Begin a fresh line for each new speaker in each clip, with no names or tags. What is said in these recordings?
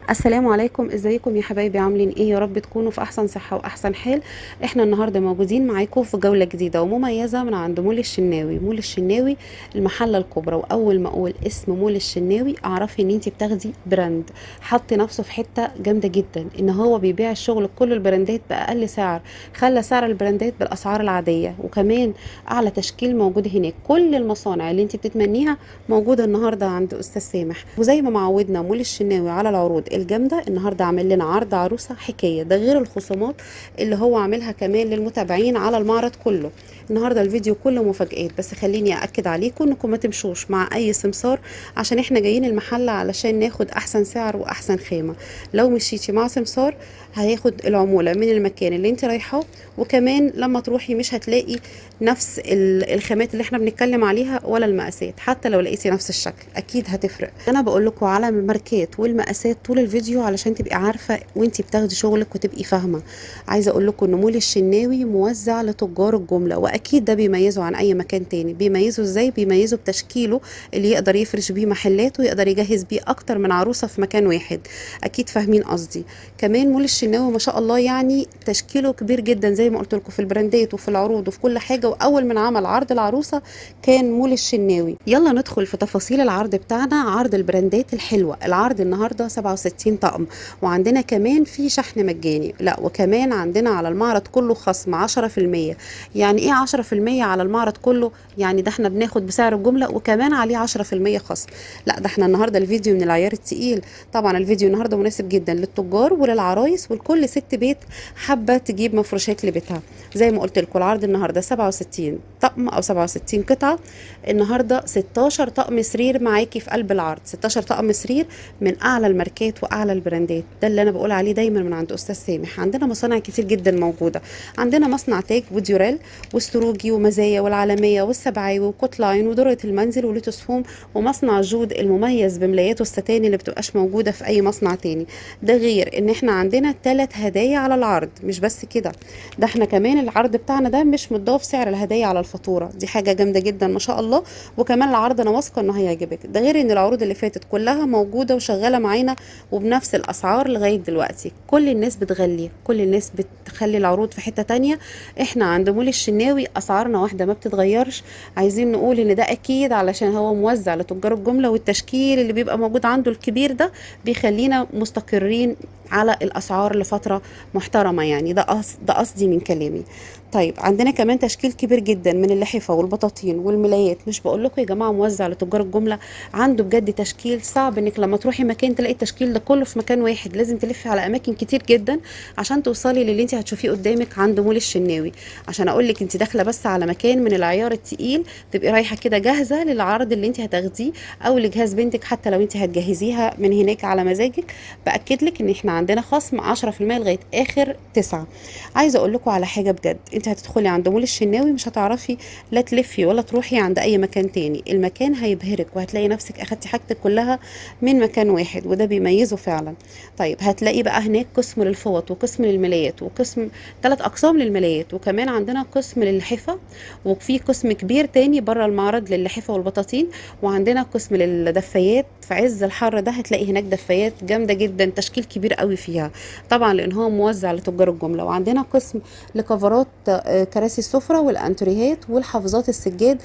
السلام عليكم ازيكم يا حبايبي عاملين ايه يا رب تكونوا في احسن صحه واحسن حال احنا النهارده موجودين معاكم في جوله جديده ومميزه من عند مول الشناوي مول الشناوي المحله الكبرى واول ما اقول اسم مول الشناوي اعرفي ان انت بتاخدي براند حط نفسه في حته جامده جدا ان هو بيبيع الشغل كل البراندات باقل سعر خلى سعر البراندات بالاسعار العاديه وكمان اعلى تشكيل موجود هناك كل المصانع اللي انت بتتمنيها موجوده النهارده عند استاذ سامح وزي ما معودنا مول الشناوي على العروض الجامده النهارده عامل لنا عرض عروسه حكايه ده غير الخصومات اللي هو عاملها كمان للمتابعين على المعرض كله النهارده الفيديو كله مفاجآت بس خليني اكد عليكم انكم ما تمشوش مع اي سمسار عشان احنا جايين المحل علشان ناخد احسن سعر واحسن خامه لو مشيتي مع سمسار هياخد العموله من المكان اللي انت رايحاه وكمان لما تروحي مش هتلاقي نفس الخامات اللي احنا بنتكلم عليها ولا المقاسات حتى لو لقيتي نفس الشكل اكيد هتفرق انا بقول لكم على الماركات والمقاسات طول الفيديو علشان تبقي عارفه وانت بتاخدي شغلك وتبقي فاهمه عايزه اقول لكم ان مول الشناوي موزع لتجار الجمله واكيد ده بيميزه عن اي مكان تاني بيميزه ازاي بيميزه بتشكيله اللي يقدر يفرش بيه محلات ويقدر يجهز بيه اكتر من عروسه في مكان واحد اكيد فاهمين قصدي كمان مول الشناوي ما شاء الله يعني تشكيله كبير جدا زي ما قلت لكم في البراندات وفي العروض وفي كل حاجه واول من عمل عرض العروسه كان مول الشناوي يلا ندخل في تفاصيل العرض بتاعنا عرض البراندات الحلوه العرض النهارده 67 طقم وعندنا كمان في شحن مجاني لا وكمان عندنا على المعرض كله خصم 10% يعني ايه 10% على المعرض كله يعني ده احنا بناخد بسعر الجمله وكمان عليه 10% خصم لا ده احنا النهارده الفيديو من العيار التقيل طبعا الفيديو النهارده مناسب جدا للتجار وللعرايس ولكل ست بيت حابه تجيب مفروشات لبيتها زي ما قلت لكم العرض النهارده 67 طقم او 67 قطعه النهارده 16 طقم سرير معاكي في قلب العرض 16 طقم سرير من اعلى الماركات واعلى البراندات ده اللي انا بقول عليه دايما من عند استاذ سامح عندنا مصانع كتير جدا موجوده عندنا مصنع تاج وديوريل والسروجي ومزايا والعالميه والسبعاوي وكوتلاين ودره المنزل ولوتس هوم ومصنع جود المميز بملاياته الستان اللي بتبقاش موجوده في اي مصنع تاني ده غير ان احنا عندنا ثلاث هدايا على العرض مش بس كده ده احنا كمان العرض بتاعنا ده مش متضاف سعر الهدايا على الفاتوره دي حاجه جامده جدا ما شاء الله وكمان العرض انا واثقه انه هيعجبك ده غير ان العروض اللي فاتت كلها موجوده وشغاله معانا وبنفس الاسعار لغايه دلوقتي كل الناس بتغلي كل الناس بتخلي العروض في حته تانية احنا عند مول الشناوي اسعارنا واحده ما بتتغيرش عايزين نقول ان ده اكيد علشان هو موزع لتجار الجمله والتشكيل اللي بيبقى موجود عنده الكبير ده بيخلينا مستقرين على الاسعار لفتره محترمه يعني ده قص ده قصدي من كلامي طيب عندنا كمان تشكيل كبير جدا من اللحفه والبطاطين والملايات مش بقول لكم يا جماعه موزع لتجار الجمله عنده بجد تشكيل صعب انك لما تروحي مكان تلاقي التشكيل ده كله في مكان واحد لازم تلفي على اماكن كتير جدا عشان توصلي للي انت هتشوفيه قدامك عند مول الشناوي عشان اقول لك انت داخله بس على مكان من العيار التقيل تبقي رايحه كده جاهزه للعرض اللي انت هتاخديه او لجهاز بنتك حتى لو انت هتجهزيها من هناك على مزاجك باكد لك ان احنا عندنا خصم 10% لغايه اخر تسعة عايزه اقول لكم على حاجه بجد انت هتدخلي عند مول الشناوي مش هتعرفي لا تلفي ولا تروحي عند اي مكان تاني المكان هيبهرك وهتلاقي نفسك اخدتي حاجتك كلها من مكان واحد وده بيميزه فعلا طيب هتلاقي بقى هناك قسم للفوط وقسم للملايات وقسم ثلاث اقسام للملايات وكمان عندنا قسم للحفه وفي قسم كبير تاني بره المعرض للحفه والبطاطين وعندنا قسم للدفايات في عز الحر ده هتلاقي هناك دفايات جامده جدا تشكيل كبير قوي فيها طبعا لان هو موزع لتجار الجمله وعندنا قسم لكفرات كراسي السفره والانتريهات والحافظات السجاد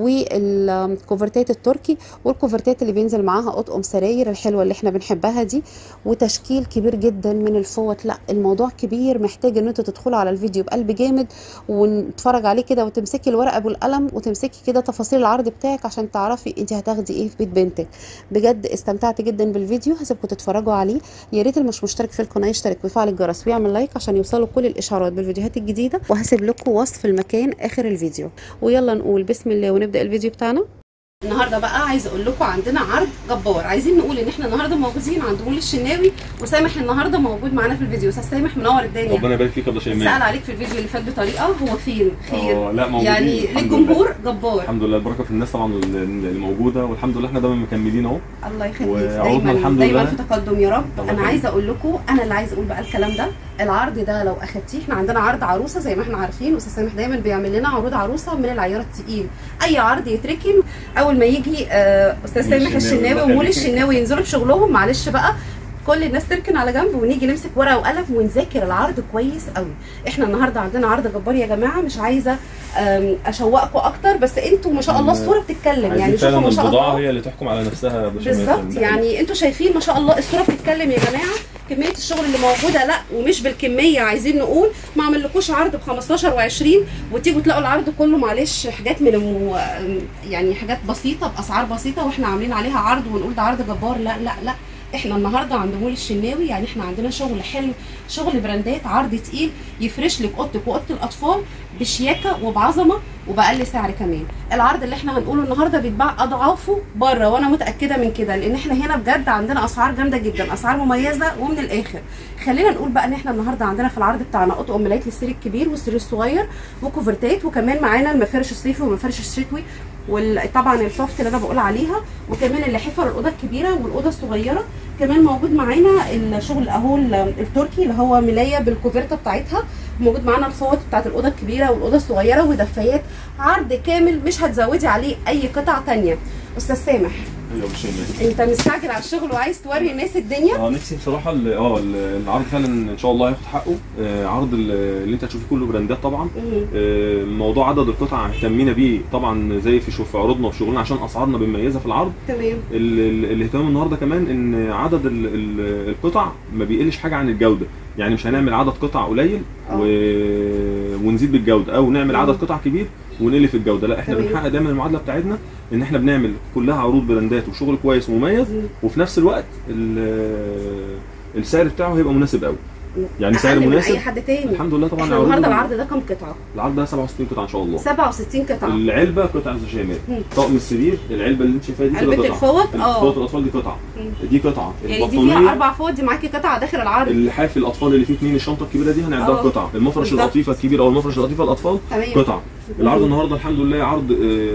والكوفرتات التركي والكوفرتات اللي بينزل معاها اطقم سراير الحلوه اللي احنا بنحبها دي وتشكيل كبير جدا من الفوط لا الموضوع كبير محتاج ان انتوا تدخلوا على الفيديو بقلب جامد ونتفرج عليه كده وتمسكي الورقه والقلم وتمسكي كده تفاصيل العرض بتاعك عشان تعرفي انت هتاخدي ايه في بيت بنتك بجد استمتعت جدا بالفيديو هسيبكم تتفرجوا عليه يا ريت اللي مش مشترك في القناه يشترك ويفعل الجرس ويعمل لايك عشان يوصلوا كل الاشعارات بالفيديوهات الجديده وهسيب لكم وصف المكان اخر الفيديو ويلا نقول بسم الله ونبدا الفيديو بتاعنا النهارده بقى عايزه اقول لكم عندنا عرض جبار عايزين نقول ان احنا النهارده موجودين عند مول الشناوي وسامح النهارده موجود معانا في الفيديو استاذ سامح منور الدنيا
ربنا يبارك فيك يا ابو شيماء
سال عليك في الفيديو اللي فات بطريقه هو فين خير
آه، لا موجودين
يعني
الحمد
للجمهور
لله.
جبار
الحمد لله البركه في الناس طبعا اللي موجوده والحمد لله احنا دايما مكملين اهو
الله يخليك
وعروضنا
دايما
الحمد
دايما
لله.
في تقدم يا رب
الله
انا
يخليك.
عايزه اقول لكم انا اللي عايزه اقول بقى الكلام ده العرض ده لو اخدتيه احنا عندنا عرض عروسه زي ما احنا عارفين استاذ سامح دايما بيعمل لنا عروض عروسه من العيار التقيل اي عرض يتركن اول ما يجي آه، استاذ
مول
سامح
الشناوي،
الشناوي
الله
ومول
يخليك.
الشناوي ينزلوا بشغلهم معلش بقى كل الناس تركن على جنب ونيجي نمسك ورقه وقلم ونذاكر العرض كويس قوي احنا النهارده عندنا عرض جبار يا جماعه مش عايزه أم، اشوقكم اكتر بس انتوا ما شاء الله
عايزين
الصوره بتتكلم
عايزين
يعني شوفوا
فعلا
ما شاء
البضاعه
الله
هي اللي تحكم على نفسها يا باشمهندس.
بالظبط
ده
يعني انتوا شايفين ما شاء الله الصوره بتتكلم يا جماعه كميه الشغل اللي موجوده لا ومش بالكميه عايزين نقول ما عملكوش عرض ب 15 و20 وتيجوا تلاقوا العرض كله معلش حاجات من المو... يعني حاجات بسيطه باسعار بسيطه واحنا عاملين عليها عرض ونقول ده عرض جبار لا لا لا احنا النهارده عند مول الشناوي يعني احنا عندنا شغل حلو شغل براندات عرض تقيل يفرش لك اوضتك واوضه الاطفال بشياكه وبعظمه وباقل سعر كمان العرض اللي احنا هنقوله النهارده بيتباع اضعافه بره وانا متاكده من كده لان احنا هنا بجد عندنا اسعار جامده جدا اسعار مميزه ومن الاخر خلينا نقول بقى ان احنا النهارده عندنا في العرض بتاعنا قطع املايات للسرير الكبير والسرير الصغير وكوفرتات وكمان معانا المفارش الصيفي والمفارش الشتوي وطبعا السوفت اللي انا بقول عليها وكمان اللحفه الاوضه الكبيره والاوضه الصغيره كمان موجود معانا الشغل اهو ال- التركي اللي هو ملايه بالكوفرتا بتاعتها موجود معانا الفوط بتاعت الاوضه الكبيره والاوضه الصغيره ودفايات عرض كامل مش هتزودي عليه اي قطع تانية استاذ سامح
ايوه يا باشمهندس.
انت مستعجل على الشغل وعايز توري الناس الدنيا
اه نفسي بصراحه ال- اه ال- العرض فعلا ان شاء الله هياخد حقه آه، عرض ال- اللي انت هتشوفيه كله براندات طبعا
مم.
آه، موضوع عدد القطع اهتمينا بيه طبعا زي في شو- في عروضنا وفي شغلنا عشان اسعارنا بمميزه في العرض
تمام
ال- ال- الاهتمام النهارده كمان ان عدد ال- ال- القطع ما بيقلش حاجه عن الجوده يعني مش هنعمل عدد قطع قليل
آه.
و... ونزيد بالجوده او نعمل
مم.
عدد قطع كبير ونقل في الجوده لا احنا
تمام.
بنحقق دايما المعادله بتاعتنا ان احنا بنعمل كلها عروض براندات وشغل كويس ومميز
مم.
وفي نفس الوقت ال- السعر بتاعه هيبقى مناسب قوي يعني سعر
أقل من
مناسب.
اي حد تاني
الحمد لله طبعا
احنا
عروض
النهارده
ال-
العرض ده كام قطعه
العرض ده 67 قطعه ان شاء الله
67 قطعه
العلبه قطع زجاجات
مم.
طقم السرير العلبه اللي انت شايفاها دي كده
علبة
قطعه
الفوط اه
فوط الاطفال دي قطعه
مم.
دي قطعه
يعني دي فيها اربع فوط دي معاكي قطعه داخل العرض
اللحاف الاطفال اللي فيه اثنين الشنطه الكبيره دي هنعدها
اه.
قطعه المفرش
بالظبط.
القطيفه الكبير او المفرش القطيفه الاطفال
تمام
قطعه العرض النهارده الحمد لله عرض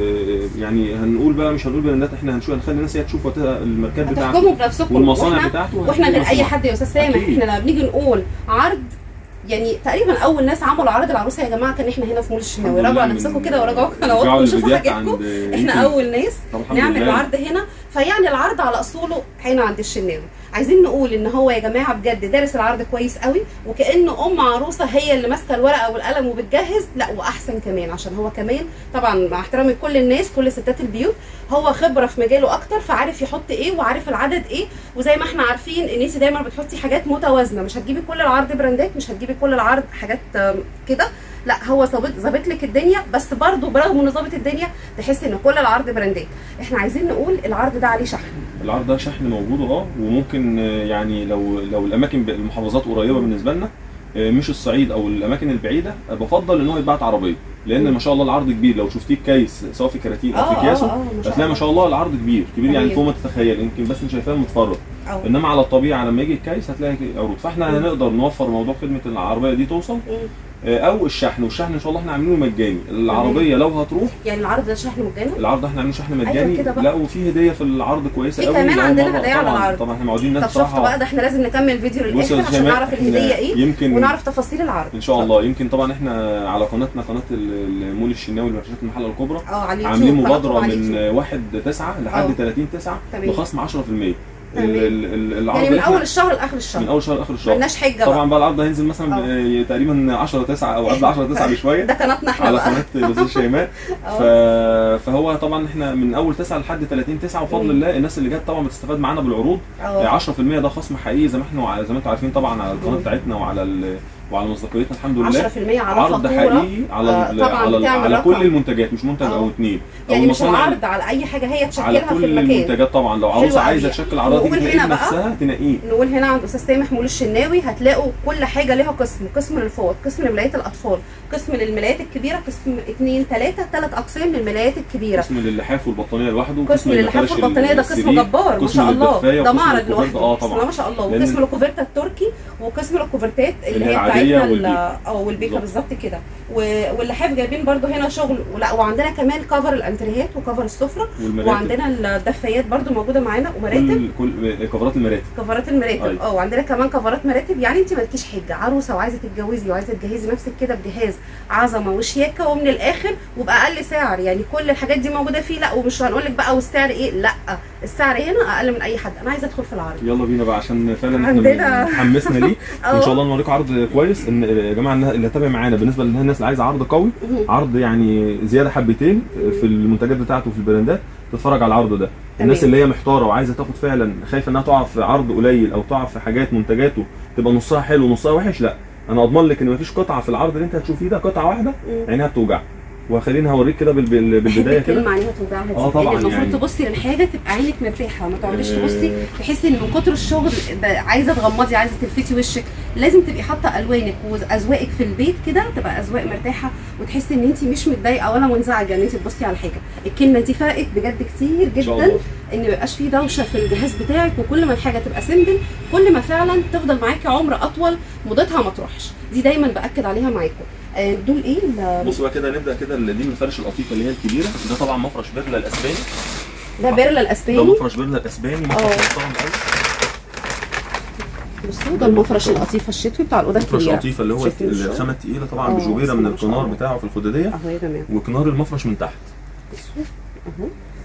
آه، يعني هنقول بقى مش هنقول براندات احنا هنشوف هنخلي الناس هي تشوف وقتها الماركات بتاعته
هتحكموا بنفسكم
والمصانع
واحنا
بتاعته
واحنا غير اي حد يا استاذ سامح
أكيد.
احنا لما بنيجي نقول عرض يعني تقريبا اول ناس عملوا عرض العروسه يا جماعه كان احنا هنا في مول الشناوي راجعوا على نفسكم كده وراجعوا قنواتكم وشوفوا حاجاتكم احنا اول ناس نعمل العرض هنا فيعني العرض على اصوله هنا عند الشناوي عايزين نقول ان هو يا جماعه بجد دارس العرض كويس قوي وكانه ام عروسه هي اللي ماسكه الورقه والقلم وبتجهز لا واحسن كمان عشان هو كمان طبعا مع احترامي لكل الناس كل ستات البيوت هو خبره في مجاله اكتر فعارف يحط ايه وعارف العدد ايه وزي ما احنا عارفين ان انت دايما بتحطي حاجات متوازنه مش هتجيبي كل العرض براندات مش هتجيبي كل العرض حاجات آم، كده لا هو ظابط ظابط لك الدنيا بس برضه برغم انه ظابط الدنيا تحسي ان كل العرض براندات احنا عايزين نقول العرض ده عليه شحن
العرض ده شحن موجود اه وممكن آه، يعني لو لو الاماكن ب- المحافظات قريبه بالنسبه لنا آه، مش الصعيد او الاماكن البعيده آه، بفضل ان هو يتبعت عربيه لان
مم.
ما شاء الله العرض كبير لو شفتيه كيس سواء في كراتين او في اكياسه
ما شاء
هتلاقي ما شاء الله العرض كبير كبير يعني
تمام.
فوق ما تتخيل يمكن بس انت شايفاه متفرج
أه.
انما على الطبيعه لما يجي الكيس هتلاقي عروض فاحنا
مم.
هنقدر نوفر موضوع خدمه العربيه دي توصل
مم.
آه، او الشحن والشحن ان شاء الله احنا عاملينه مجاني العربيه لو هتروح
يعني العرض ده شحن مجاني
العرض ده احنا عاملينه شحن مجاني
كده بقى.
لا وفي هديه في العرض كويسه
في
قوي
كمان
لأول
عندنا
مرة.
هدايا على
طبعاً-
العرض.
طبعا احنا معودين
طب
الناس
شفت
بصراحه
بقى ده احنا لازم نكمل الفيديو
بص
للاخر
يا
عشان
شيماء،
نعرف
إحنا
الهديه ايه
يمكن
ونعرف تفاصيل العرض
ان شاء الله يمكن طبعا احنا على قناتنا قناه ال- المول الشناوي لمرشات المحله الكبرى
اه على اليوتيوب
عاملين
قناتهم
مبادره
على
من
اليوتيوب.
1 9 لحد
اه.
30 9
تمام.
بخصم 10%
تمام.
ال- ال- ال- العرض
يعني من
اللي إحنا-
اول الشهر لاخر
من
الشهر
اول شهر لاخر الشهر
ملناش حجه
طبعا
بقى
بقى العرض هينزل مثلا ب- تقريبا 10 9 او قبل 10 9 بشويه
ده قناتنا احنا
على
بقى
قناه الاستاذ شيماء ف...
اه
فهو طبعا احنا من اول 9 لحد 30 9 وبفضل
مم.
الله الناس اللي جت طبعا بتستفاد معانا بالعروض
اه
10% ده خصم حقيقي زي ما احنا زي ما انتم عارفين طبعا على القناه
مم.
بتاعتنا وعلى ال... وعلى مصداقيتنا الحمد لله
10% على
عرض
فاتوره
حقيقي على
آه،
ال...
طبعاً
على, ال...
بتعمل
على
رقم.
كل المنتجات مش منتج
آه.
او اثنين او
يعني مش
المصانع
عرض على اي حاجه هي
على
تشكلها في
كل
المكان
المنتجات طبعا لو
حلو
عروسه
قوي.
عايزه تشكل عرضها
ونقول
تيجي
هنا
تنقي
بقى
نفسها تنقيه
نقول هنا عند استاذ سامح مول الشناوي هتلاقوا كل حاجه ليها قسم قسم للفوط قسم لملايات الاطفال قسم للملايات الكبيره قسم اثنين ثلاثه ثلاث اقسام للملايات الكبيره
قسم للحاف والبطانيه لوحده
قسم للحاف
للمفارش
والبطانيه ده قسم
السرير،
جبار ما
قسم
شاء الله
للدفاية
ده
وقسم
معرض
للكوفرت.
لوحده
اه
بسم الله
طبعا
ما شاء الله
لأن-
وقسم الكوفرتا التركي وقسم الكوفرتات اللي
اللي هي
هي
العادية
بتاعتنا ال-
والبيكا.
اه والبيكا
بالظبط.
بالظبط كده و- واللحاف جايبين برده هنا شغل ولا وعندنا كمان كفر الانتريهات وكفر السفره
والمراتب
وعندنا الدفايات برده موجوده معانا ومراتب
كل كل كفرات المراتب
كفرات المراتب
أيوة.
اه وعندنا كمان كفرات مراتب يعني انت مالكيش حجه عروسه وعايزه تتجوزي وعايزه تجهزي نفسك كده بجهاز عظمه وشياكه ومن الاخر وباقل سعر يعني كل الحاجات دي موجوده فيه لا ومش هنقول لك بقى والسعر ايه لا السعر هنا اقل من اي حد انا عايزه ادخل في العرض
يلا بينا بقى عشان فعلا
عندنا-
احنا حمسنا ليه وان
اه.
شاء الله نوريكم عرض كويس ان يا جماعه الناس اللي هتابع معانا بالنسبه للناس اللي عايزه عرض قوي
مهم.
عرض يعني زياده حبتين في المنتجات بتاعته وفي البراندات تتفرج على العرض ده الناس
تمام.
اللي هي محتاره وعايزه تاخد فعلا خايفه انها تقع في عرض قليل او تقع في حاجات منتجاته تبقى نصها حلو ونصها وحش لا انا اضمن لك ان مفيش قطعه في العرض اللي انت هتشوفيه ده قطعه واحده
مم.
عينها بتوجع وخليني هوريك كده بال- بال- بالبدايه
بحب
كده
الكلمه عليها توجعها دي
اه طبعاً
لأن المفروض
يعني.
تبصي للحاجه تبقى عينك مرتاحه ما تقعديش
آه.
تبصي تحسي ان من كتر الشغل ده عايزه تغمضي عايزه تلفتي وشك لازم تبقي حاطه الوانك واذواقك في البيت كده تبقى اذواق مرتاحه وتحسي ان انت مش متضايقه ولا منزعجه ان انت تبصي على حاجه الكلمه دي فرقت بجد كتير
ان شاء
جدا
الله
ان ما يبقاش فيه دوشه في الجهاز بتاعك وكل ما الحاجه تبقى سيمبل كل ما فعلا تفضل معاكي عمر اطول مدتها ما تروحش دي دايما باكد عليها معاكم آه، دول ايه ال-
بصوا بقى كده نبدا كده اللي دي من فرش القطيفه اللي هي الكبيره ده طبعا مفرش بيرلا الاسباني
ده بيرلا
ده
الاسباني
مفرش بيرلا الاسباني
اه.
مفرش محترم قوي
بصوا ده المفرش القطيفه الشتوي بتاع الاوضه
مفرش
الكبيره
قطيفه اللي هو
شايفين الشغل؟
الخامه التقيله طبعا
اه،
بجوبيره
بسم
من
الله ما شاء
الكنار
الله.
بتاعه في الخداديه
اهو يا تمام
وكنار المفرش من تحت
بصوا اهو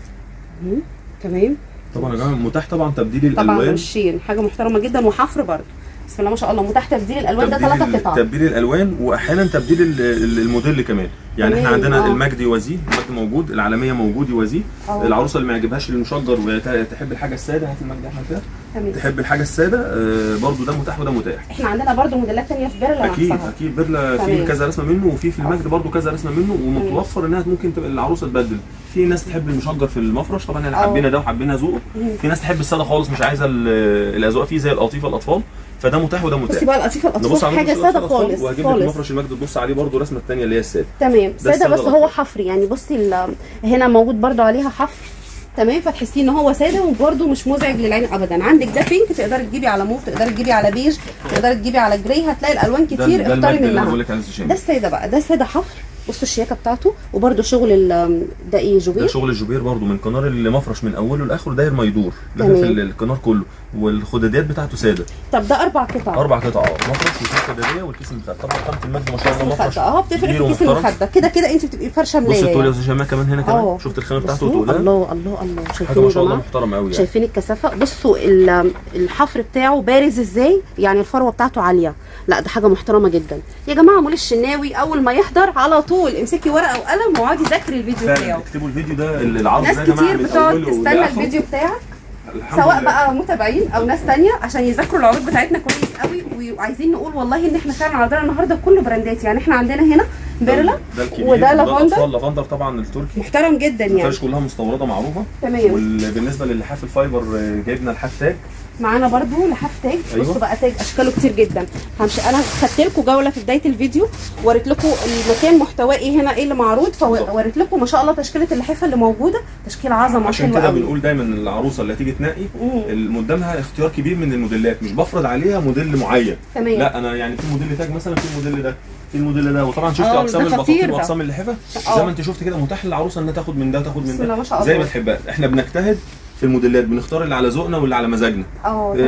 اهو تمام
طبعا يا جماعه متاح طبعا تبديل
طبعا
الالوان
وشين حاجه محترمه جدا وحفر برضه بسم الله ما شاء الله متاح تبديل الالوان ده
تبديل
ثلاثه
ال-
قطع
تبديل الالوان واحيانا تبديل ال- ال- الموديل كمان يعني احنا
تمام،
عندنا
اه.
المجدي يوازيه المجدي موجود العالميه موجود يوازيه
اه.
العروسه اللي ما يعجبهاش المشجر وتحب الحاجه الساده هات المجدي احمد كده
تمام
تحب الحاجه الساده آه، برضو ده متاح وده متاح
احنا عندنا برضه موديلات ثانيه في بيرلا
اكيد
نفسها
اكيد بيرلا في
تمام.
كذا رسمه منه وفي في المجد برضو كذا رسمه منه ومتوفر انها ممكن تبقى العروسه تبدل في ناس تحب المشجر في المفرش طبعا احنا
اه.
حابين ده وحابين ذوقه
مم.
في ناس تحب الساده خالص مش عايزه ال- الاذواق فيه زي القطيفه الاطفال فده متاح وده متاح
بصي بقى القطيفه
نبص
الاطفال
على
حاجه
مفرش
ساده
الأطفال
خالص
وهجيب لك
خالص
مفرش المجد تبص عليه برضو الرسمه الثانيه اللي هي الساده
تمام ساده
السادة
بس هو
الأطفال.
حفر يعني بصي ال- هنا موجود برضه عليها حفر تمام فتحسيه ان هو ساده وبرده مش مزعج للعين ابدا عندك ده بينك تقدري تجيبي على موف تقدري تجيبي على بيج تقدري تجيبي على جراي هتلاقي الالوان
ده
كتير
ده
اختاري
المجد اللي أنا
منها
بقول لك عليه الشام.
ده الساده بقى ده ساده حفر بصوا الشياكه بتاعته وبرده شغل ال- ده ايه
ده
جوبير
شغل الجوبير برضو من قنار المفرش من اوله لاخره داير ما يدور ده
تمام.
في ال- القنار كله والخداديات بتاعته ساده
طب ده اربع قطع
اربع قطع اه مفرش وفي خداديه والكيس المخده طبعا خامه المجد ما شاء الله مفرش
مخده اه بتفرق
كبير
في كيس
ومحترم.
المخده كده كده انت بتبقي فرشه
بص
ملايه
التول يا
يعني.
استاذ شيماء كمان هنا كمان
اه
شفت الخامه بتاعته
بصوا،
وتقولها
الله الله الله
حاجه
شايفين
ما
يا
شاء الله
جماعه
محترمه قوي يعني
شايفين الكثافه بصوا ال- الحفر بتاعه بارز ازاي يعني الفروه بتاعته عاليه لا ده حاجه محترمه جدا يا جماعه مول الشناوي اول ما يحضر على طول امسكي ورقه وقلم واقعدي ذاكري الفيديو
فعلا
بتاعه
اكتبوا الفيديو ده العرض
ناس
ده يا جماعه
كتير
من
بتقعد
أوله
تستنى
لآخره.
الفيديو بتاعك
الحمد
سواء
لله.
بقى متابعين او ناس تانية عشان يذاكروا العروض بتاعتنا كويس قوي وعايزين نقول والله ان احنا فعلا عرضنا النهارده كله براندات يعني احنا عندنا هنا بيرلا
ده الكبير
وده لافندر.
الأطفال لافندر طبعا التركي
محترم جدا يعني
الفرش كلها مستورده معروفه
تمام
وبالنسبه للحاف الفايبر آه، جايبنا الحاف تاج
معانا برضو لحاف تاج
أيوة.
بصوا بقى تاج اشكاله كتير جدا همشي انا خدت لكم جوله في بدايه الفيديو وريت لكم المكان محتواه ايه هنا ايه اللي معروض فوريت لكم ما شاء الله تشكيله اللحافه اللي موجوده تشكيل عظمه
عشان
حلوه
كده
قوي
بنقول دايما العروسه اللي هتيجي تنقي
مم.
اللي قدامها اختيار كبير من الموديلات مش بفرض عليها موديل معين
تمام
لا انا يعني في موديل تاج مثلا في الموديل ده في الموديل ده وطبعا شفت
اه،
اقسام
ده خطير
البطاطين
ده.
واقسام اللحفه
اه.
زي ما انت شفت كده متاح للعروسه انها تاخد من ده وتاخد من
بسم الله
ده
ما شاء
زي ما
الله
تحبها احنا بنجتهد في الموديلات بنختار اللي على ذوقنا واللي على مزاجنا
اه
آه،
تمام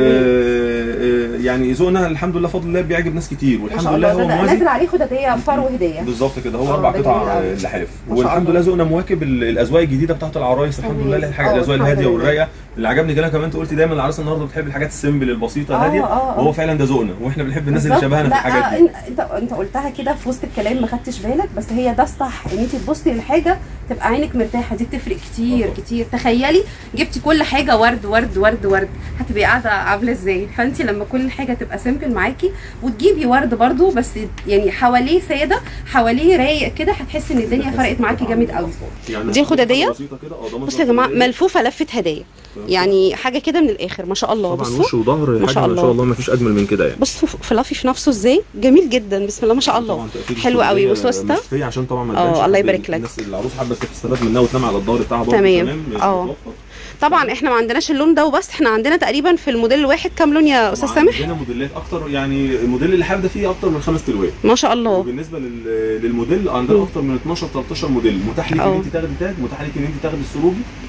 آه، يعني ذوقنا الحمد لله فضل الله بيعجب ناس كتير
ما
والحمد
شاء
لله
الله
هو
ده, ده
موازي
نازل عليه خداديه فر وهديه
بالظبط كده هو
اه،
اربع
ده
قطع
جميل قوي.
آه، لحاف
ما شاء
والحمد
الله.
لله ذوقنا مواكب ال- الاذواق الجديده بتاعت العرايس الحمد
تمام.
لله الحاجه
اه،
الاذواق
الحمد
الهاديه
لله.
والرايقه اللي عجبني كلام كمان انت قلت دايما العروسه النهارده بتحب الحاجات السيمبل البسيطه
اه،
الهاديه
اه، اه.
وهو فعلا ده ذوقنا واحنا بنحب الناس اللي
بالظبط.
شبهنا في
لا،
الحاجات
آه،
دي
إن- انت انت قلتها كده في وسط الكلام ما خدتش بالك بس هي ده الصح ان انت تبصي للحاجه تبقى عينك مرتاحه دي بتفرق كتير
طبعا.
كتير تخيلي جبتي كل حاجه ورد ورد ورد ورد هتبقي قاعده عامله ازاي فانت لما كل حاجه تبقى سيمبل معاكي وتجيبي ورد برضو بس يعني حواليه ساده حواليه رايق كده هتحسي ان الدنيا فرقت معاكي جامد قوي
يعني
دي الخدادية؟
بسيطه كده اه ده
بصوا يا جماعه
خدادية.
ملفوفه لفه هدايا يعني حاجه كده من الاخر ما شاء الله
طبعا
بصوا
وش وظهر
ما
حاجه
شاء
ما
الله.
شاء الله ما فيش اجمل من كده يعني
بصوا فلافي في نفسه ازاي جميل جدا بسم الله ما شاء الله
طبعا تقفيل
حلو قوي.
الخدادية
بصوا يا اسطى.
مخفية عشان طبعا ما
اه،
تبانش
الله
حد-
يبارك لك.
الناس اللي العروس حابه تستفاد منها وتنام على الظهر بتاعها برضه
تمام.
تمام
اه.
متوفر.
طبعا احنا ما عندناش اللون ده وبس احنا عندنا تقريبا في الموديل الواحد كام لون يا استاذ
طبعاً
سامح
عندنا موديلات اكتر يعني الموديل اللي حابب ده فيه اكتر من خمس الوان
ما شاء الله
وبالنسبه لل- للموديل عندنا
مم.
اكتر من 12 13 موديل متاح ليك ان
اه.
انت تاخدي تاج متاح ليك ان انت تاخدي السروجي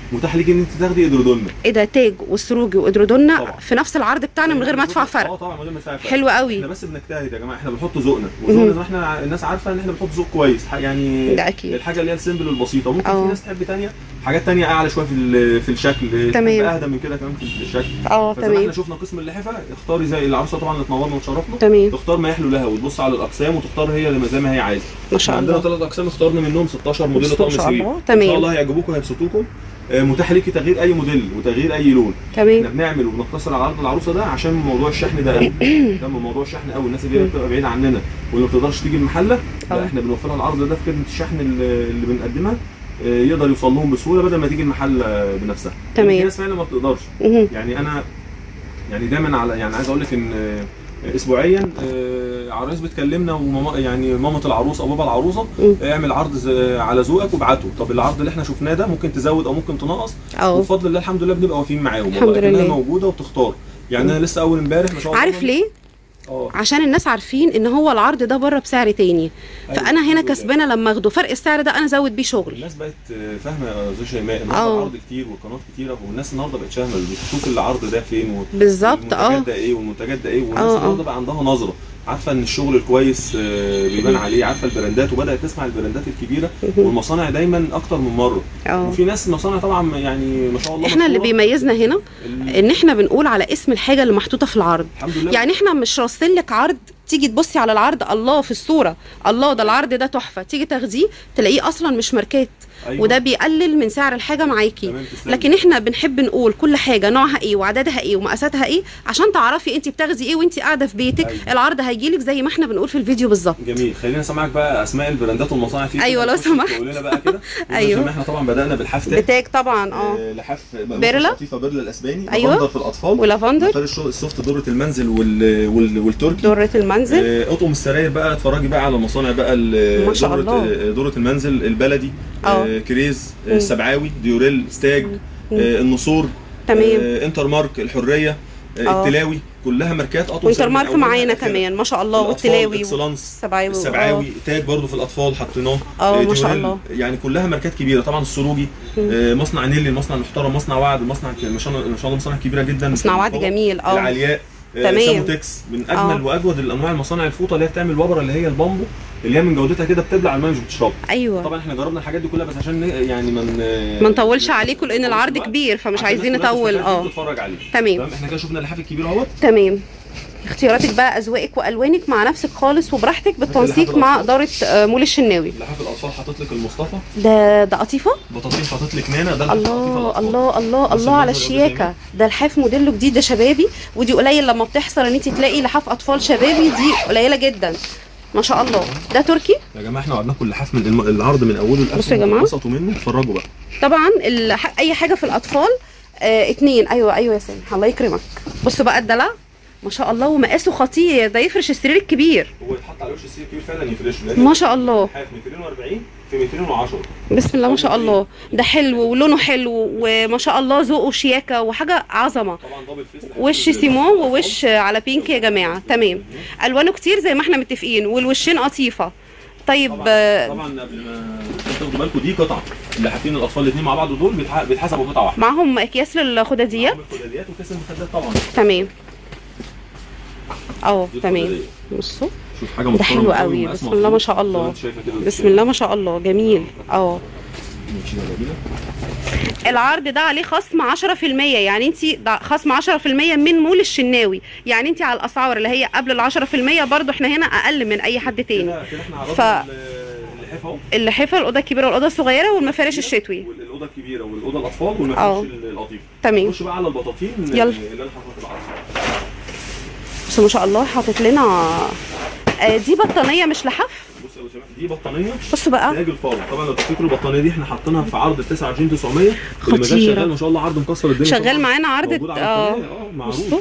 متاح ليك ان انت تاخدي ادرودون
ايه ده تاج وسروجي وادرودونا
طبعا.
في نفس العرض بتاعنا من غير ما ادفع
اه
فرق
طبعا من غير ما تدفع فرق
حلو
احنا
قوي
بس بنجتهد يا جماعه احنا بنحط ذوقنا وذوقنا
مهم.
زي ما احنا الناس عارفه ان احنا بنحط ذوق كويس ح- يعني
ده اكيد
الحاجه اللي هي السيمبل والبسيطه ممكن
اه.
في ناس تحب تانية حاجات تانية اعلى شويه في ال- في الشكل
تمام.
تحب اهدى من كده كمان في الشكل
اه
فزي ما احنا
تمام
شفنا قسم اللحفه اختاري زي العروسه طبعا اللي تنورنا وتشرفنا
تمام
تختار ما يحلو لها وتبص على الاقسام وتختار هي زي ما- زي ما هي عايزه
ما شاء
عندنا
الله
ثلاث اقسام اخترنا منهم 16 موديل
ما
طقم
شاء
سرير
الله
ان شاء
تمام
الله هيعجبوكم وهيبسطوكم آه، متاح ليكي تغيير اي موديل وتغيير اي لون احنا
تمام
بنعمل وبنقتصر على عرض العروسه ده عشان موضوع الشحن ده قوي ده من موضوع الشحن قوي الناس اللي هي بتبقى بعيده عننا واللي ما بتقدرش تيجي المحله
اه.
لا احنا بنوفر لها العرض ده في خدمه الشحن اللي اللي بنقدمها آه، يقدر يوصل لهم بسهوله بدل ما تيجي المحل آه، بنفسها
تمام.
في ناس فعلا ما بتقدرش
مهم.
يعني انا يعني دايما على يعني عايز اقول لك ان آه، اسبوعيا آه، عرايس بتكلمنا وماما يعني مامة العروس او بابا العروسه
مم.
اعمل عرض ز- على ذوقك وابعته طب العرض اللي احنا شفناه ده ممكن تزود او ممكن تنقص
اه
وبفضل الله الحمد لله بنبقى واقفين معاهم
الحمد
والله لكنها
لله.
موجوده وبتختار يعني انا لسه اول امبارح ما شاء الله
عارف ليه
اه
عشان الناس عارفين ان هو العرض ده بره بسعر تاني
أيوة،
فانا هنا
الحمد لله.
كسبانه لما اخده فرق السعر ده انا ازود بيه شغل
الناس بقت فاهمه يا استاذ شيماء النهارده
اه.
العرض كتير والقنوات كتيره والناس النهارده بقت فاهمه بتشوف العرض ده فين و-
بالظبط اه
والمنتجات ده ايه والمنتجات ده ايه والناس
اه، اه.
النهارده بقى عندها نظره عارفه ان الشغل الكويس آه، بيبان عليه عارفه البراندات وبدات تسمع البراندات الكبيره
مهم.
والمصانع دايما اكتر من مره
اه
وفي ناس مصانع طبعا يعني ما شاء الله
احنا اللي
مشهورة.
بيميزنا هنا
ال-
ان احنا بنقول على اسم الحاجه اللي محطوطه في العرض
الحمد لله
يعني احنا مش راصين لك عرض تيجي تبصي على العرض الله في الصوره الله ده العرض ده تحفه تيجي تاخديه تلاقيه اصلا مش ماركات
أيوة.
وده بيقلل من سعر الحاجه معاكي
تمام، تسلمي.
لكن احنا بنحب نقول كل حاجه نوعها ايه وعددها ايه ومقاساتها ايه عشان تعرفي انت بتاخدي ايه وانت قاعده في بيتك
أيوة.
العرض هيجيلك زي ما احنا بنقول في الفيديو بالظبط
جميل خلينا نسمعك بقى اسماء البراندات والمصانع فيه
أيوة،
كده.
لو
تخش
سمحت.
تقول لنا بقى كده
أيوة.
عشان احنا طبعا بدانا بالحاف تاج
بتاج طبعا اه
آه، لحاف
بيرلا.
لطيفه بيرلا الاسباني
أيوة.
لافندر في الاطفال
ولافندر
مثال الشغل السوفت دورة المنزل وال... وال... والتركي
درة المنزل
آه، اطقم السراير بقى اتفرجي بقى على مصانع بقى ال-
ما شاء
دورة
الله.
آه، دورة المنزل البلدي
اه.
آه، كريز آه،
مم.
السبعاوي ديوريل ستاج آه، النسور
تمام
آه، انتر مارك الحريه آه،
اه.
التلاوي كلها ماركات اطقم
وانتر
سراير من
مارك
أولها
معانا
لآخرها.
كمان ما شاء الله
الأطفال
والتلاوي
اكسلانس
والسبعاوي
السبعاوي تاج برضو في الاطفال حطيناه
اه،
آه،
ما شاء
ديوريل.
الله.
يعني كلها ماركات كبيره طبعا السروجي آه، مصنع نيلي المصنع المحترم مصنع وعد مصنع ك- ما شاء الله ما شاء الله مصانع كبيره جدا
مصنع وعد
الأطفال.
جميل اه
العلياء آه،
تمام.
ساموتكس من اجمل
اه.
واجود الانواع المصانع الفوطه اللي هي بتعمل وبره اللي هي البامبو اللي هي من جودتها كده بتبلع الميه مش بتشرب
ايوه
طبعا احنا جربنا الحاجات دي كلها بس عشان ن- يعني من
ما نطولش عليكم لان العرض كبير فمش عايزين نطول اه
تتفرج عليه
تمام
تمام احنا كده شفنا اللحاف الكبير اهوت
تمام اختياراتك بقى اذواقك والوانك مع نفسك خالص وبراحتك بالتنسيق مع اداره آه، مول الشناوي
لحاف الاطفال حاطط لك المصطفى
ده ده قطيفه
بطاطين حاطط لك نانا ده اللحاف قطيفة
الله
الأطفال.
الله الله
بص
الله على
المنظر ده
الشياكه ده الحاف موديله جديد ده شبابي ودي قليل لما بتحصل ان انت تلاقي لحاف اطفال شبابي دي قليله جدا ما شاء الله ده تركي
يا جماعه احنا وعدناكم اللحاف من الم- العرض من اوله لاخره
بصوا يا جماعة.
انبسطوا منه اتفرجوا بقى
طبعا الح- اي حاجه في الاطفال آه اتنين ايوه ايوه يا سامح الله يكرمك بصوا بقى الدلع ما شاء الله ومقاسه خطير ده يفرش السرير الكبير
هو يتحط على وش السير كبير فعلا يفرشه لأن
ما شاء الله
اللحاف 240 في 210
بسم الله ما شاء الله ده حلو ولونه حلو وما شاء الله ذوقه شياكه وحاجه عظمه
طبعا دبل فيس لحاف
وش
ال-
سيمون ووش على بينك يا جماعه تمام الوانه كتير زي ما احنا متفقين والوشين قطيفه طيب
طبعا
آه،
طبعا قبل ما تاخدوا بالكم دي قطعه اللحافين الاطفال الاثنين مع بعض دول بيتح- بيتحسبوا قطعه واحده
معاهم اكياس للخداديات
معاهم الخداديات وكيس المخدات طبعا
تمام اه
دي
تمام
الخدادية.
بصوا
شوف حاجه
ده
محترمة
حلو
قوي
قوي
ومقاس
بسم الله ما
مظبوط.
شاء
زي
الله.
ما انت شايفة كده
بسم الله ما شاء الله جميل اه
ماشي يا جميلة.
العرض ده عليه خصم 10% يعني انت خصم 10% من مول الشناوي يعني انت على الاسعار اللي هي قبل ال 10% برضو احنا هنا اقل من اي حد تاني
كده كده احنا عرضنا
ف-
ال- اللحاف اهو
اللحفه الاوضه الكبيره والاوضه الصغيره والمفارش الشتوي
والاوضه الكبيره والاوضه الاطفال
اه.
والمفروش اللطيف
تمام
نخش بقى على البطاطين
يلا.
اللي انا حاططها في العرض
بس ما شاء الله حاطط لنا آه، دي بطانيه مش لحف
بص يا شباب دي بطانيه
بصوا بقى
تاج الفاضل طبعا لو تفتكروا البطانيه دي احنا حاطينها في عرض ال 29900 اللي ما زال
خطيرة.
شغال ما شاء الله عرض مكسر الدنيا
شغال
طبعاً.
معانا عرض
موجود على
اه
القناة، اه معروف
بصوا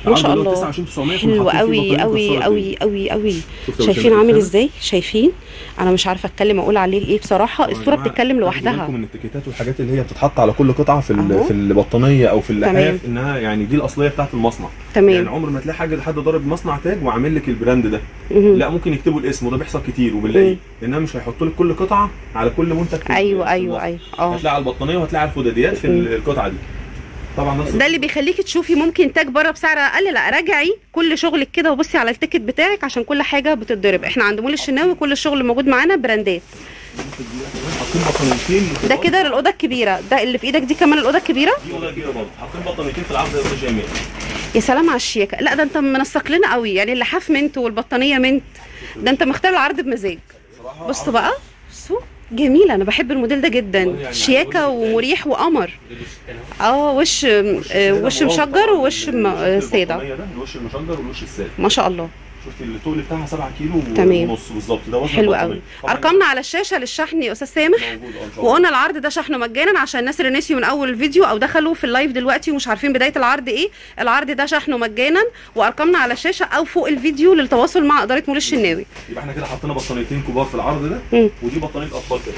ما شاء
العرض اللي هو
الله
29900
حلو
كنا حاطين فيه
قوي
بطانية
قوي
مكسرة
قوي قوي قوي
شوف لو
شايفين
شايف
عامل
الرسالة.
ازاي شايفين انا مش عارفه اتكلم اقول عليه ايه بصراحه
طبعاً يا
الصوره
جماعة،
بتتكلم
خدوا
لوحدها
بالكم من التيكيتات والحاجات اللي هي بتتحط على كل قطعه في ال-
أهو.
في البطانيه او في
تمام.
اللحاف انها يعني دي الاصليه بتاعت المصنع يعني
تمام
عمر ما تلاقي حاجه لحد ضارب مصنع تاج وعامل لك البراند ده
مهم.
لا ممكن يكتبوا الاسم وده بيحصل كتير وبنلاقيه
مم.
لانها مش هيحطوا لك كل قطعه على كل منتج في
ايوه
في
ايوه
المصنع.
ايوه اه
هتلاقي على البطانيه وهتلاقي على الخداديات في
مم.
ال- القطعه دي طبعا نفس
ده اللي بيخليكي تشوفي ممكن تاج بره بسعر اقل لا راجعي كل شغلك كده وبصي على التيكت بتاعك عشان كل حاجه بتتضرب احنا عند مول الشناوي كل الشغل موجود معانا براندات
حاطين بطانيتين
ده كده للاوضه الكبيره ده اللي في ايدك دي كمان الاوضه الكبيره
دي اوضه كبيره برضه حاطين بطانيتين في العرض يا استاذ جميل
يا سلام على الشياكه لا ده انت منسق لنا قوي يعني اللحاف منت والبطانيه منت ده انت مختار العرض بمزاج
صراحه
بصوا بقى بصوا جميل انا بحب الموديل ده جدا
يعني
شياكه
عايز أقول لك
ومريح وقمر اه وش آه، وش مشجر ووش م- آه، ساده
البطانية ده الوش المشجر والوش الساده
ما شاء الله
شفتي الطول بتاعها 7 كيلو
تمام.
ونص بالظبط ده وزن
حلو
البطانية.
قوي
طبعاً
ارقامنا على الشاشه للشحن يا استاذ سامح
موجود اه ان شاء الله
وقلنا العرض ده شحنه مجانا عشان الناس اللي نسيوا من اول الفيديو او دخلوا في اللايف دلوقتي ومش عارفين بدايه العرض ايه العرض ده شحنه مجانا وارقامنا على الشاشه او فوق الفيديو للتواصل مع اداره مول الشناوي
يبقى احنا كده حطينا بطانيتين كبار في العرض ده
مم.
ودي بطانيه اطفال كده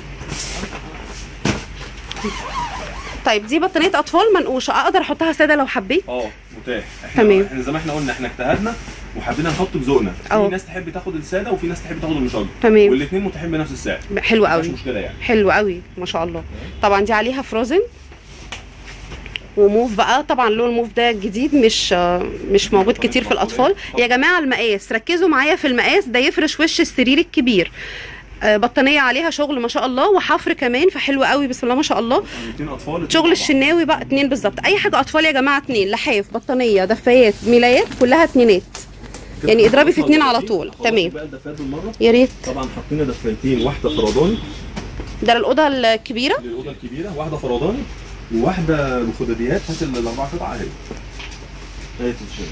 طيب دي بطانيه اطفال منقوشه اقدر احطها ساده لو حبيت
اه متاح احنا
تمام.
احنا زي ما احنا قلنا احنا اجتهدنا وحبينا نحط بذوقنا
اه.
في ناس تحب تاخد الساده وفي ناس تحب تاخد المشجر
تمام
والاثنين متاحين بنفس السعر
حلو
مفيش
قوي
مشكله يعني
حلو قوي ما شاء الله طبعا دي عليها فروزن وموف بقى طبعا لون الموف ده جديد مش آه، مش موجود كتير في الاطفال يا جماعه المقاس ركزوا معايا في المقاس ده يفرش وش السرير الكبير آه، بطانيه عليها شغل ما شاء الله وحفر كمان فحلو قوي بسم الله ما شاء الله
بطانيتين اطفال
شغل الشناوي بقى اتنين بالظبط اي حاجه اطفال يا جماعه اتنين لحاف بطانيه دفايات ملايات كلها اتنينات يعني اضربي في اتنين على طول. تمام.
بقى الدفايات بالمره
يا ريت
طبعا حطينا دفايتين واحده فرداني
ده للاوضه الكبيره
للاوضه الكبيره واحده فرداني وواحده بخداديات هات الاربع قطع اهي اهي تتشال.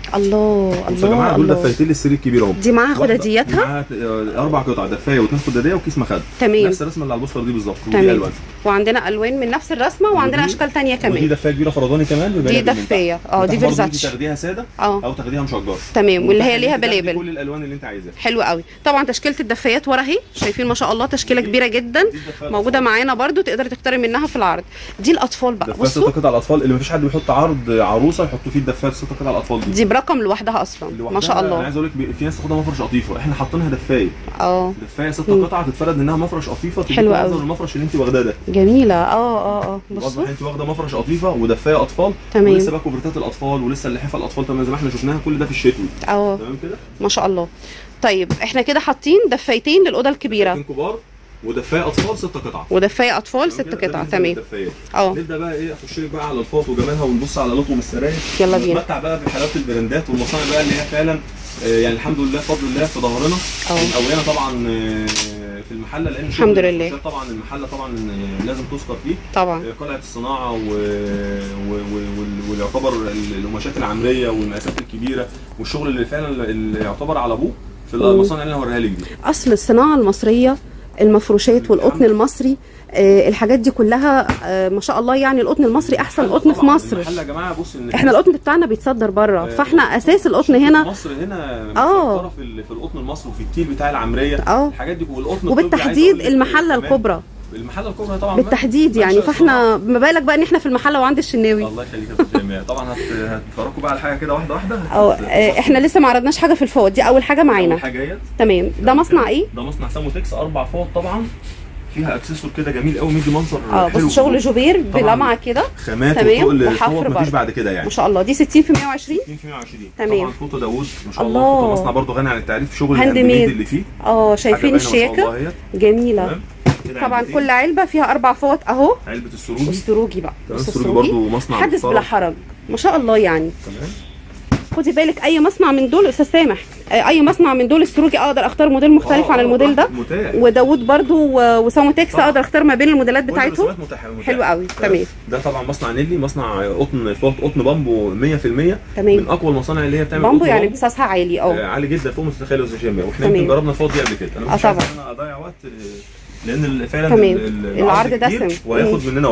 الله
بصوا يا جماعه
الله
دول
الله
دفايتين للسرير الكبير اهو
دي معاها
واحدة-
خدادياتها
معاها آه، اربع قطع دفايه واثنين خداديه وكيس مخده
تمام
نفس الرسمه اللي على البوستر دي بالظبط ودي
تمام.
الوان
وعندنا الوان من نفس الرسمه وعندنا
ودي-
اشكال تانية
ودي
كمان
دفايه كبيره فرداني كمان بيبقى
دي
لها بالمنتهى.
دفايه اه دي
متاح برضه انت
فيرزاتشي
تاخديها ساده
اه
او تاخديها مشجره
تمام واللي هي
ومتاح
ليها
إن أنت تاخدي
بلابل
كل الالوان اللي انت عايزاها
حلو قوي طبعا تشكيله الدفايات ورا اهي شايفين ما شاء الله تشكيله كبيره جدا
دي الدفاية
موجوده معانا برضو تقدري تختاري منها في العرض دي الاطفال بقى
دفايه ست
بصوا
قطع الاطفال اللي مفيش حد بيحط عرض عروسه يحطوا فيه الدفايه ست قطع الاطفال دي
دي برقم لوحدها اصلا
اللي
ما شاء
وحدها انا
الله
عايز اقول لك بي- في ناس تاخدها مفرش قطيفه احنا حاطينها دفايه
اه
دفايه ست
مم.
قطع تتفرد منها مفرش قطيفه تديك
حلو
منظر
قوي.
المفرش اللي انت واخداه ده
جميله اه اه اه
واضح
بصوا
ان انت واخده مفرش قطيفه ودفايه اطفال
تمام
ولسه بقى كوبرتات الاطفال ولسه اللحافه الاطفال تمام زي ما احنا شفناها كل ده في الشتوي
اه
تمام كده
ما شاء الله طيب احنا كده حاطين دفايتين للاوضه الكبيره
اتنين كبار ودفايه اطفال ست قطع
ودفايه اطفال
تمام
ست
كده؟ ده
قطع
بالنسبة
تمام
للدفايات.
اه
نبدا بقى ايه اخش لك بقى على الفاط وجمالها ونبص على لطم السراير
يلا بينا
نتمتع بقى بحلاوه البراندات والمصانع بقى اللي هي فعلا آه، يعني الحمد لله بفضل الله في ظهرنا
اه
مقويانا طبعا آه، في المحله لان
الحمد
شغل
لله.
الفرشات طبعا المحله طبعا آه، لازم تذكر فيه
طبعا
آه، قلعه الصناعه و... و... و... وال- واليعتبر ال- القماشات العمريه والمقاسات الكبيره والشغل اللي فعلا اللي يعتبر على ابوه في
مم.
المصانع اللي انا هوريها لك دي
اصل الصناعه المصريه المفروشات والقطن المصري آه الحاجات دي كلها آه ما شاء الله يعني القطن المصري احسن
المحلة
قطن في
طبعاً،
مصر
المحله يا جماعه بص ان
احنا القطن بتاعنا بيتصدر بره فاحنا اساس القطن هنا
مصر هنا
آه.
مسيطرة في ال- في القطن المصري وفي التيل بتاع العمريه
اه
الحاجات دي والقطن الطبي عايز
وبالتحديد
أقول لك
المحله
كمان
الكبرى
المحله الكبرى طبعا
بالتحديد
بقى
يعني
منشأ
فاحنا ما بالك بقى ان احنا في المحله وعند الشناوي
الله يخليك يا استاذ جميع طبعا هت- هتفرجوا بقى على حاجه كده واحده واحده
اه آه، احنا لسه ما عرضناش حاجه في الفوط دي اول حاجه معانا
حاجات
تمام ده مصنع ايه
ده مصنع ساموتكس اربع فوط طبعا فيها اكسسوار كده جميل قوي مدي منظر
اه
حلو
بص شغل جوبير
طبعاً.
بلمعه كده
خامات
تمام،
وتقل
وحفر
الفوط
برضه.
مفيش بعد كده
ما
يعني
شاء الله دي 60 في 120
60 في 120
تمام.
طبعا فوطه داوود ما شاء الله
الله.
فوطه مصنع برضه غني عن التعريف شغل
هاند
الهاند ميد
ميد.
اللي فيه
اه
حاجة
شايفين
باينة ما شاء
الشياكه
الله اهيت.
جميله
تمام كده
طبعا
علبتين.
كل علبه فيها اربع فوط اهو
علبه السروجي
والسروجي بقى
تمام
بص
السروجي
السروجي
برضه مصنع
حدث
محترم.
بلا حرج ما شاء الله يعني
تمام
خدي بالك اي مصنع من دول استاذ سامح آه، اي مصنع من دول السروجي اقدر اختار موديل مختلف
آه،
عن
آه،
الموديل ده
متاح
وداوود برضو و- وساموتكس
طبعا.
اقدر اختار ما بين الموديلات
كل
بتاعتهم
الرسومات متاحة- متاحة.
حلو قوي تمام
ده طبعا مصنع نيلي مصنع قطن فوط قطن بامبو 100% من
تمام
اقوى المصانع اللي هي بتعمل
بامبو
قطن
يعني امتصاصها عالي
آه،
اه
عالي جدا فوق ما تتخيل يا استاذ شيماء واحنا
تمام.
يمكن جربنا الفوط دي قبل كده انا
آه،
مش عايز
طبعا.
ان انا اضيع وقت آه، لان ال- فعلا
تمام.
ال- ال-
العرض
كتير
دسم.
وهياخد مننا وقت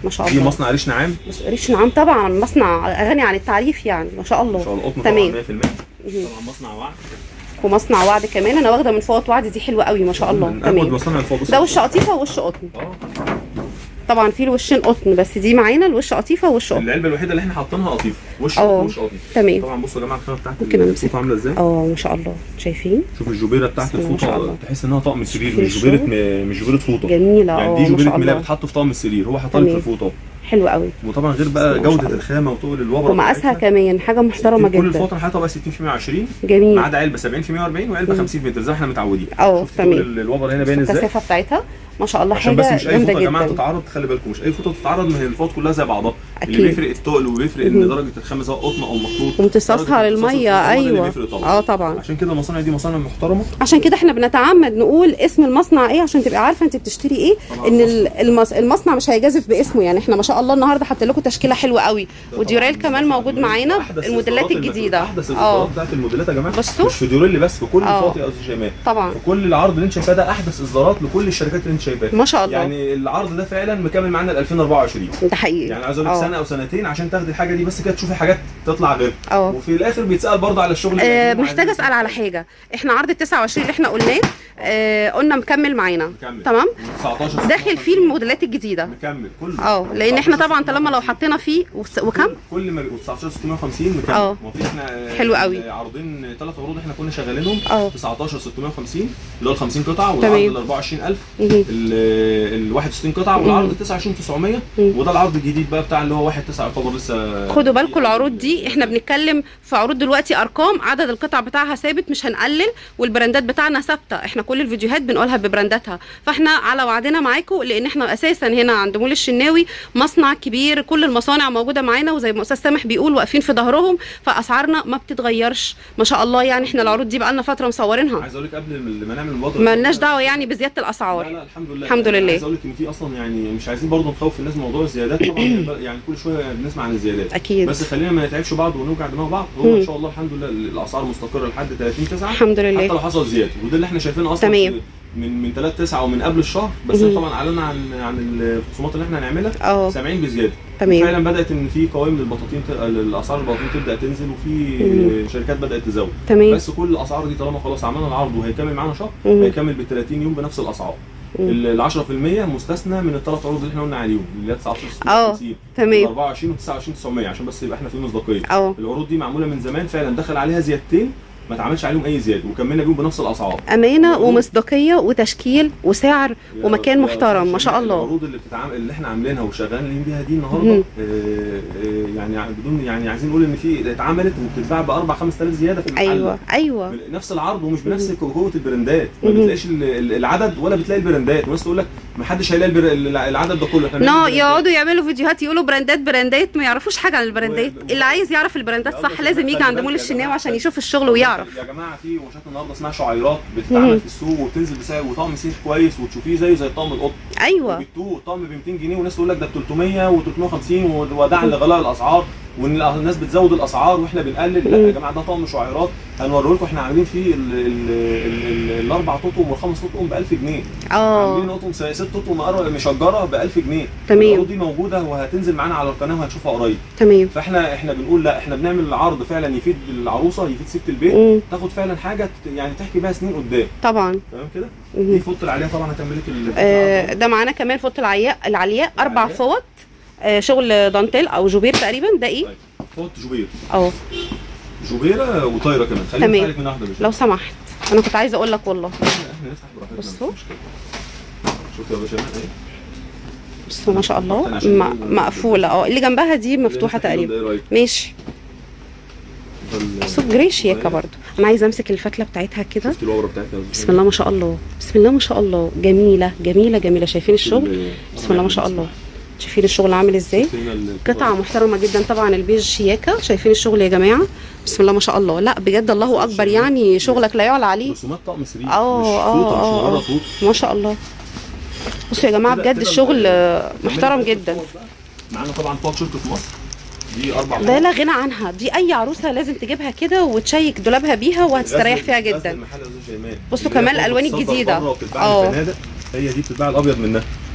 ما شاء
دي
الله
مصنع ريش نعام
بس ريش نعم طبعا مصنع غني عن التعريف يعني ما شاء
ما
الله
شاء الله قطن
تمام.
طبعا 100%
مهم.
طبعا مصنع وعد
ومصنع وعد كمان انا واخده من فوط وعد دي حلوه قوي ما شاء الله
من اجود
تمام
مصانع الفوق
ده وش قطيفه ووش قطن
اه
طبعا في الوشين قطن بس دي معانا الوش قطيفه ووش قطن
العلبه الوحيده اللي احنا حاطينها قطيفه وش
اه.
وش قطيف
تمام
طبعا بصوا يا جماعه الخامه بتاعت
ممكن أمسك.
الفوطه عامله ازاي
اه ما شاء الله شايفين
شوف الجوبيره بتاعت
بسم الله ما شاء
الفوطه
الله.
تحس انها طقم سرير
في
مش جوبيره
الشغل.
م- مش جوبيره فوطه
جميله
يعني
اه
دي
ما
جوبيره
شاء
ملايه
الله
بتحط في طقم السرير هو حاطها لك في
تمام.
الفوطه
حلو قوي
وطبعا غير بقى
بسم الله ما
جوده
شاء الله.
الخامه وطول الوبره
ومقاسها
بتاعتها.
كمان حاجه محترمه
كل
جدا
الفوطه حاطها بقى 60 في 120 ما
جميل
عدا علبه 70 في 140 وعلبه
مم.
50 متر زي ما احنا متعودين
اه
شفتي
تمام.
طول ال- الوبر هنا باين ازاي
الكثافه بتاعتها ما شاء الله
عشان بس
حاجه
مش اي
جامده
فوطه يا جماعه
جدا
تتعرض خلي بالكم مش اي فوطه تتعرض ما هي الفوط كلها زي بعضها اللي
اكيد
بيفرق التقل وبيفرق
مهم.
ان درجه الخامه سواء قطن او مخطوط
وامتصاصها
درجة امتصاص
للميه
الفوطة هو ده اللي
ايوه
بيفرق طبعا
اه طبعا
عشان كده المصانع دي مصانع محترمه
عشان كده احنا بنتعمد نقول اسم المصنع ايه عشان تبقى عارفه انت بتشتري ايه
طبعاً
ان ال- المص... المصنع مش هيجازف باسمه يعني احنا ما شاء الله النهارده حاطين لكم تشكيله حلوه قوي وديوريل كمان موجود معانا
أحدث
الموديلات
الإصدارات اللي-
الجديده
احدث
اه
الاصدارات بتاعت الموديلات يا جماعه
بصوا.
مش في ديوريل بس في كل
اه.
الفوط يا استاذ شيماء
طبعا
في كل العرض اللي انت شايفاه ده احدث اصدارات لكل الشركات اللي انت شايفاها
ما شاء الله
يعني العرض ده فعلا مكمل معانا ل 2024
ده حقيقي
يعني عايز اقول لك
اه.
سنه او سنتين عشان تاخدي الحاجه دي بس كده تشوفي حاجات تطلع غير
اه
وفي الاخر بيتسال برضه على الشغل اللي
آه،
قدمه
محتاجه
عايزين-
اسال على حاجه احنا عرض ال 29 اللي احنا قلناه آه، قلنا مكمل معانا
مكمل.
تمام
19
داخل فيه الموديلات الجديده
مكمل كله
اه لان احنا طبعا طالما لو حطينا فيه وس- وكم
كل ما 19 650 مكمل
اه.
ما في احنا آه،
حلو قوي.
عارضين ثلاث عروض احنا كنا شغالينهم
اه
19 650 اللي هو ال 50 قطعه
تمام.
والعرض ال 24000
مهم.
ال 61 قطعه والعرض 29900
مم.
وده العرض الجديد بقى بتاع اللي هو 1 9 يعتبر لسه
خدوا بالكم العروض دي احنا بنتكلم في عروض دلوقتي ارقام عدد القطع بتاعها ثابت مش هنقلل والبراندات بتاعنا ثابته احنا كل الفيديوهات بنقولها ببرانداتها فاحنا على وعدنا معاكم لان احنا اساسا هنا عند مول الشناوي مصنع كبير كل المصانع موجوده معانا وزي ما استاذ سامح بيقول واقفين في ظهرهم فاسعارنا ما بتتغيرش ما شاء الله يعني احنا العروض دي بقالنا فتره مصورينها
عايز اقول لك قبل ما نعمل المبادره
ما لناش دعوه يعني بزياده
لا
الاسعار
لا الحمد لله
الحمد
يعني
لله.
عايز اقول لك ان في اصلا يعني مش عايزين برضه نخوف الناس من موضوع الزيادات طبعا يعني كل شويه بنسمع عن الزيادات
اكيد
بس خلينا ما نتعبش بعض ونوجع دماغ بعض هو
مم.
ان شاء الله الحمد لله الاسعار مستقره لحد 30 9
الحمد
حتى
لله
لو حصل زياده وده اللي احنا شايفينه اصلا
تمام.
في- من من 3 9 ومن قبل الشهر بس
مهم.
طبعا اعلنا عن عن الخصومات اللي احنا هنعملها
اه
سامعين بزياده
تمام
فعلا بدات ان في قوائم للبطاطين ت- الاسعار البطاطين تبدا تنزل وفي
مم.
شركات بدات تزود
تمام
بس كل الاسعار دي طالما خلاص عملنا العرض وهيكمل معانا شهر
مم.
هيكمل بال 30 يوم بنفس الاسعار
مم.
ال 10% مستثنى من الثلاث عروض اللي احنا قلنا عليهم اللي هي 19
اه
650
تمام
24 و 29 900 عشان بس يبقى احنا في مصداقيه
اه
العروض دي معموله من زمان فعلا دخل عليها زيادتين ما اتعملش عليهم اي زياده وكملنا بيهم بنفس الاسعار
امانه
العروض-
ومصداقيه وتشكيل وسعر
يا-
ومكان
يا
محترم
أستاذ
ما شاء
شيماء،
الله
العروض اللي بتتعامل اللي احنا عاملينها وشغالين بيها دي النهارده
مهم.
آه، آه، يعني بدون يعني عايزين نقول ان في اتعملت وبتتباع ب 4 5000 زياده في المحل
ايوه ايوه
نفس العرض ومش بنفس قوه البراندات ما
مهم.
بتلاقيش ال- ال- العدد ولا بتلاقي البراندات والناس تقول لك ما حدش هيلاقي البر- ال- العدد ده كله احنا
نو
بنعمل براندات.
يقعدوا يعملوا فيديوهات يقولوا براندات براندات ما يعرفوش حاجه عن البراندات
و-
اللي عايز يعرف البراندات
يلا
صح
كده
لازم يجي
خلي
عند
بالك
مول
يا
الشناوي
جماعة.
عشان يشوف الشغل ويعرف
يا جماعه في وشات النهارده اسمها شعيرات
مهم.
بتتعمل في السوق وبتنزل بسعر وطقم سيف كويس وتشوفيه زيه زي طقم القط
ايوه
وبيدوه طقم ب 200 جنيه وناس تقول لك ده ب 300 و350 وداعا لغلاء الاسعار وان الناس بتزود الاسعار واحنا بنقلل لا يا جماعه ده طقم شعيرات هنوريه لكم احنا عاملين فيه ال- ال- ال- ال- الاربع تطقم والخمس تطقم ب 1000 جنيه عاملين
اه
قطن ست تطقم قر- مشجره ب 1000 جنيه
تمام.
العروض دي موجوده وهتنزل معانا على القناه وهتشوفها قريب
تمام
فاحنا احنا بنقول لا احنا بنعمل العرض فعلا يفيد العروسه يفيد ست البيت
مم.
تاخد فعلا حاجه ت- يعني تحكي بيها سنين قدام
طبعا
تمام كده
مهم.
دي فوط اللي عليها طبعا هكمل لك ال-
آه، ده معانا كمان فوط العياء العلياء اربع
العلياء.
فوط آه، شغل دانتيل او جوبير تقريبا ده ايه
طيب. فوط جوبير
اه
جوبيره وطايره كمان خلينا
تمام.
نفتح لك من واحده مش
لو سمحت انا كنت عايزه اقول لك والله
احنا نفتح براحتنا مش
بصوا.
مشكله شوف يا باشا ايه
بصوا ما شاء الله
أنا عشان
م-
كده-
مقفوله اه اللي جنبها دي مفتوحه
نفتح اللون ده،
تقريبا
ايه رايك
ماشي
ده ال-
بصوا جري شياكه برضو انا عايزه امسك الفتله بتاعتها كده
شفت الورقه بتاعتها
بسم الله ما شاء الله بسم الله ما شاء الله جميله جميله جميله شايفين الشغل بسم الله ما شاء الله شايفين الشغل عامل ازاي قطعه محترمه جدا طبعا البيج شياكه شايفين الشغل يا جماعه بسم الله ما شاء الله لا بجد الله اكبر يعني شغلك لا يعلى عليه
رسومات طقم سرير
اه،
مش
اه،
فوطه
اه،
مش مجرد
اه.
فوطه
ما شاء الله بصوا يا جماعه
كده-
بجد
كده
الشغل
ال-
آه، محترم
كملنا
جدا
الفوط بقى. معانا طبعا فوق شركه مصر دي اربع
ده
فوط.
لا غنى عنها دي اي عروسه لازم تجيبها كده وتشيك دولابها بيها وهتستريح
غزل-
فيها
غزل
جدا
المحل يا أستاذ شيماء.
بصوا
اللي هي
كمان
فوط
الألوان
بتتصدر
الجديدة.
بره وبتتباع
اه.
للفنادق هي دي بتتباع الابيض منها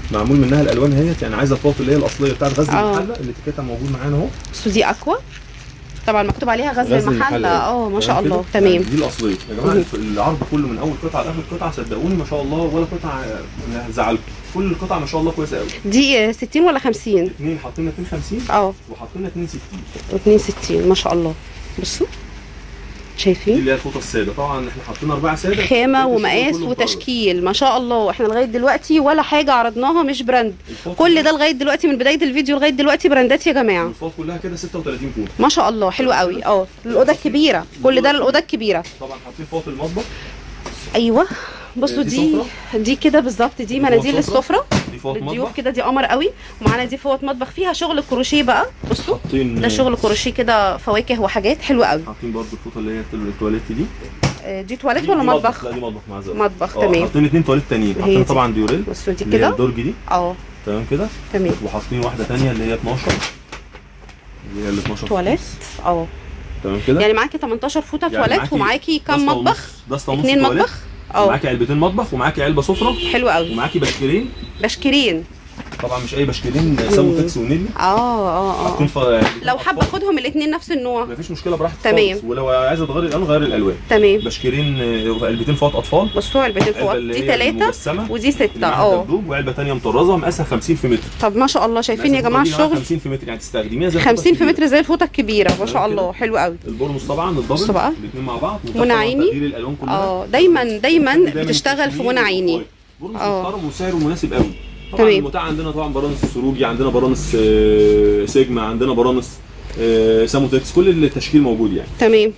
معمول منها الالوان اهيت يعني عايزه الفوط اللي هي الاصليه بتاعت غزل
آه.
المحله اللي تيكتها موجود معانا اهو
بصوا دي اكوا طبعا مكتوب عليها غزل المحله اه ما شاء
تمام
الله
كده؟
تمام
يعني دي الاصليه يا جماعه
مهم.
العرض كله من اول قطعه لاخر قطعه صدقوني ما شاء الله ولا قطعه هتزعلكم كل القطع ما شاء الله كويسه قوي
دي آه، 60 ولا 50
اثنين حاطين لنا 52
اه
وحاطين لنا 62
و62 ما شاء الله بصوا
دي
شايفين
اللي هي الفوطه الساده طبعا احنا حاطين اربعه ساده
خامه
والتشكيل
ومقاس
كله
وتشكيل ما شاء الله احنا لغايه دلوقتي ولا حاجه عرضناها مش براند
الفوط
كل ده لغايه دلوقتي من بدايه الفيديو لغايه دلوقتي براندات يا جماعه
الفوط كلها كده 36 فوط
ما شاء الله حلو قوي اه الاوضه الكبيره كل ده الاوضه الكبيره
طبعا حاطين فوط المطبخ
ايوه بصوا
دي
دي دي كده بالظبط دي مناديل
فوط سفرة.
للسفره
دي فوط
للضيوف
مطبخ
كده دي قمر قوي ومعانا دي فوط مطبخ فيها شغل كروشيه بقى بصوا
حاطين
ده شغل كروشيه كده فواكه وحاجات حلوه قوي
حاطين برضو الفوطه اللي هي التواليت دي
آه، دي تواليت
دي-
ولا
دي
مطبخ
لا دي مطبخ مع زاوية.
مطبخ
اه،
تمام
حاطين اثنين تواليت تانيين
هي
حاطين
دي.
طبعا ديوريل
بصوا دي
اللي هي
كده
الدرج دي
اه
تمام كده
تمام
وحاطين واحده ثانيه اللي هي 12 اللي هي ال 12
تواليت
فلوس.
اه
تمام كده
يعني معاكي 18 فوطه
يعني
تواليت
معاكي
ومعاكي
ده
كام
اسطى
مطبخ
ونص- ده اسطى ونص
اتنين
تواليت،
مطبخ اه
ومعاكي علبتين مطبخ ومعاكي علبه سفره
حلو قوي
ومعاكي بشكيرين
بشكيرين
طبعا مش اي بشكيرين سامو تكس ونيلي
اه اه
حاطين
اه
ف-
لو حابه اخدهم الاثنين نفس النوع
مفيش مشكله براحتك
تمام.
خالص ولو عايزه تغيري الالوان غيري الالوان
تمام
بشكيرين آه، علبتين فوط اطفال
بصوا علبتين
علبه
فوق
اللي
دي
هي
ثلاثه
المجسمه
ودي سته
اللي معاها
اه
دبدوب وعلبه ثانيه مطرزه مقاسها 50 في متر
طب ما شاء الله شايفين يا
مقاس
جماعه
الفوطة دي معاها
الشغل
50 في متر يعني تستخدميها زي
50 في
الفوطة
متر زي الفوطه الكبيره ما شاء
تمام
الله
كده.
حلو قوي
البورنوس طبعا الدبل
بصوا بقى.
الاثنين مع بعض وده
منى
طبعاً
عيني.
تقدير الالوان كلها
اه دايما دايما
دايماً
بتشتغل في
التشكيل
منى عيني
والفايل. بورنوس
اه.
محترم وسعره مناسب قوي طبعا
تمام.
المتاع عندنا طبعا برانس سروجي عندنا برانس آه، سيجما عندنا برانس آه، ساموتكس كل التشكيل موجود يعني
تمام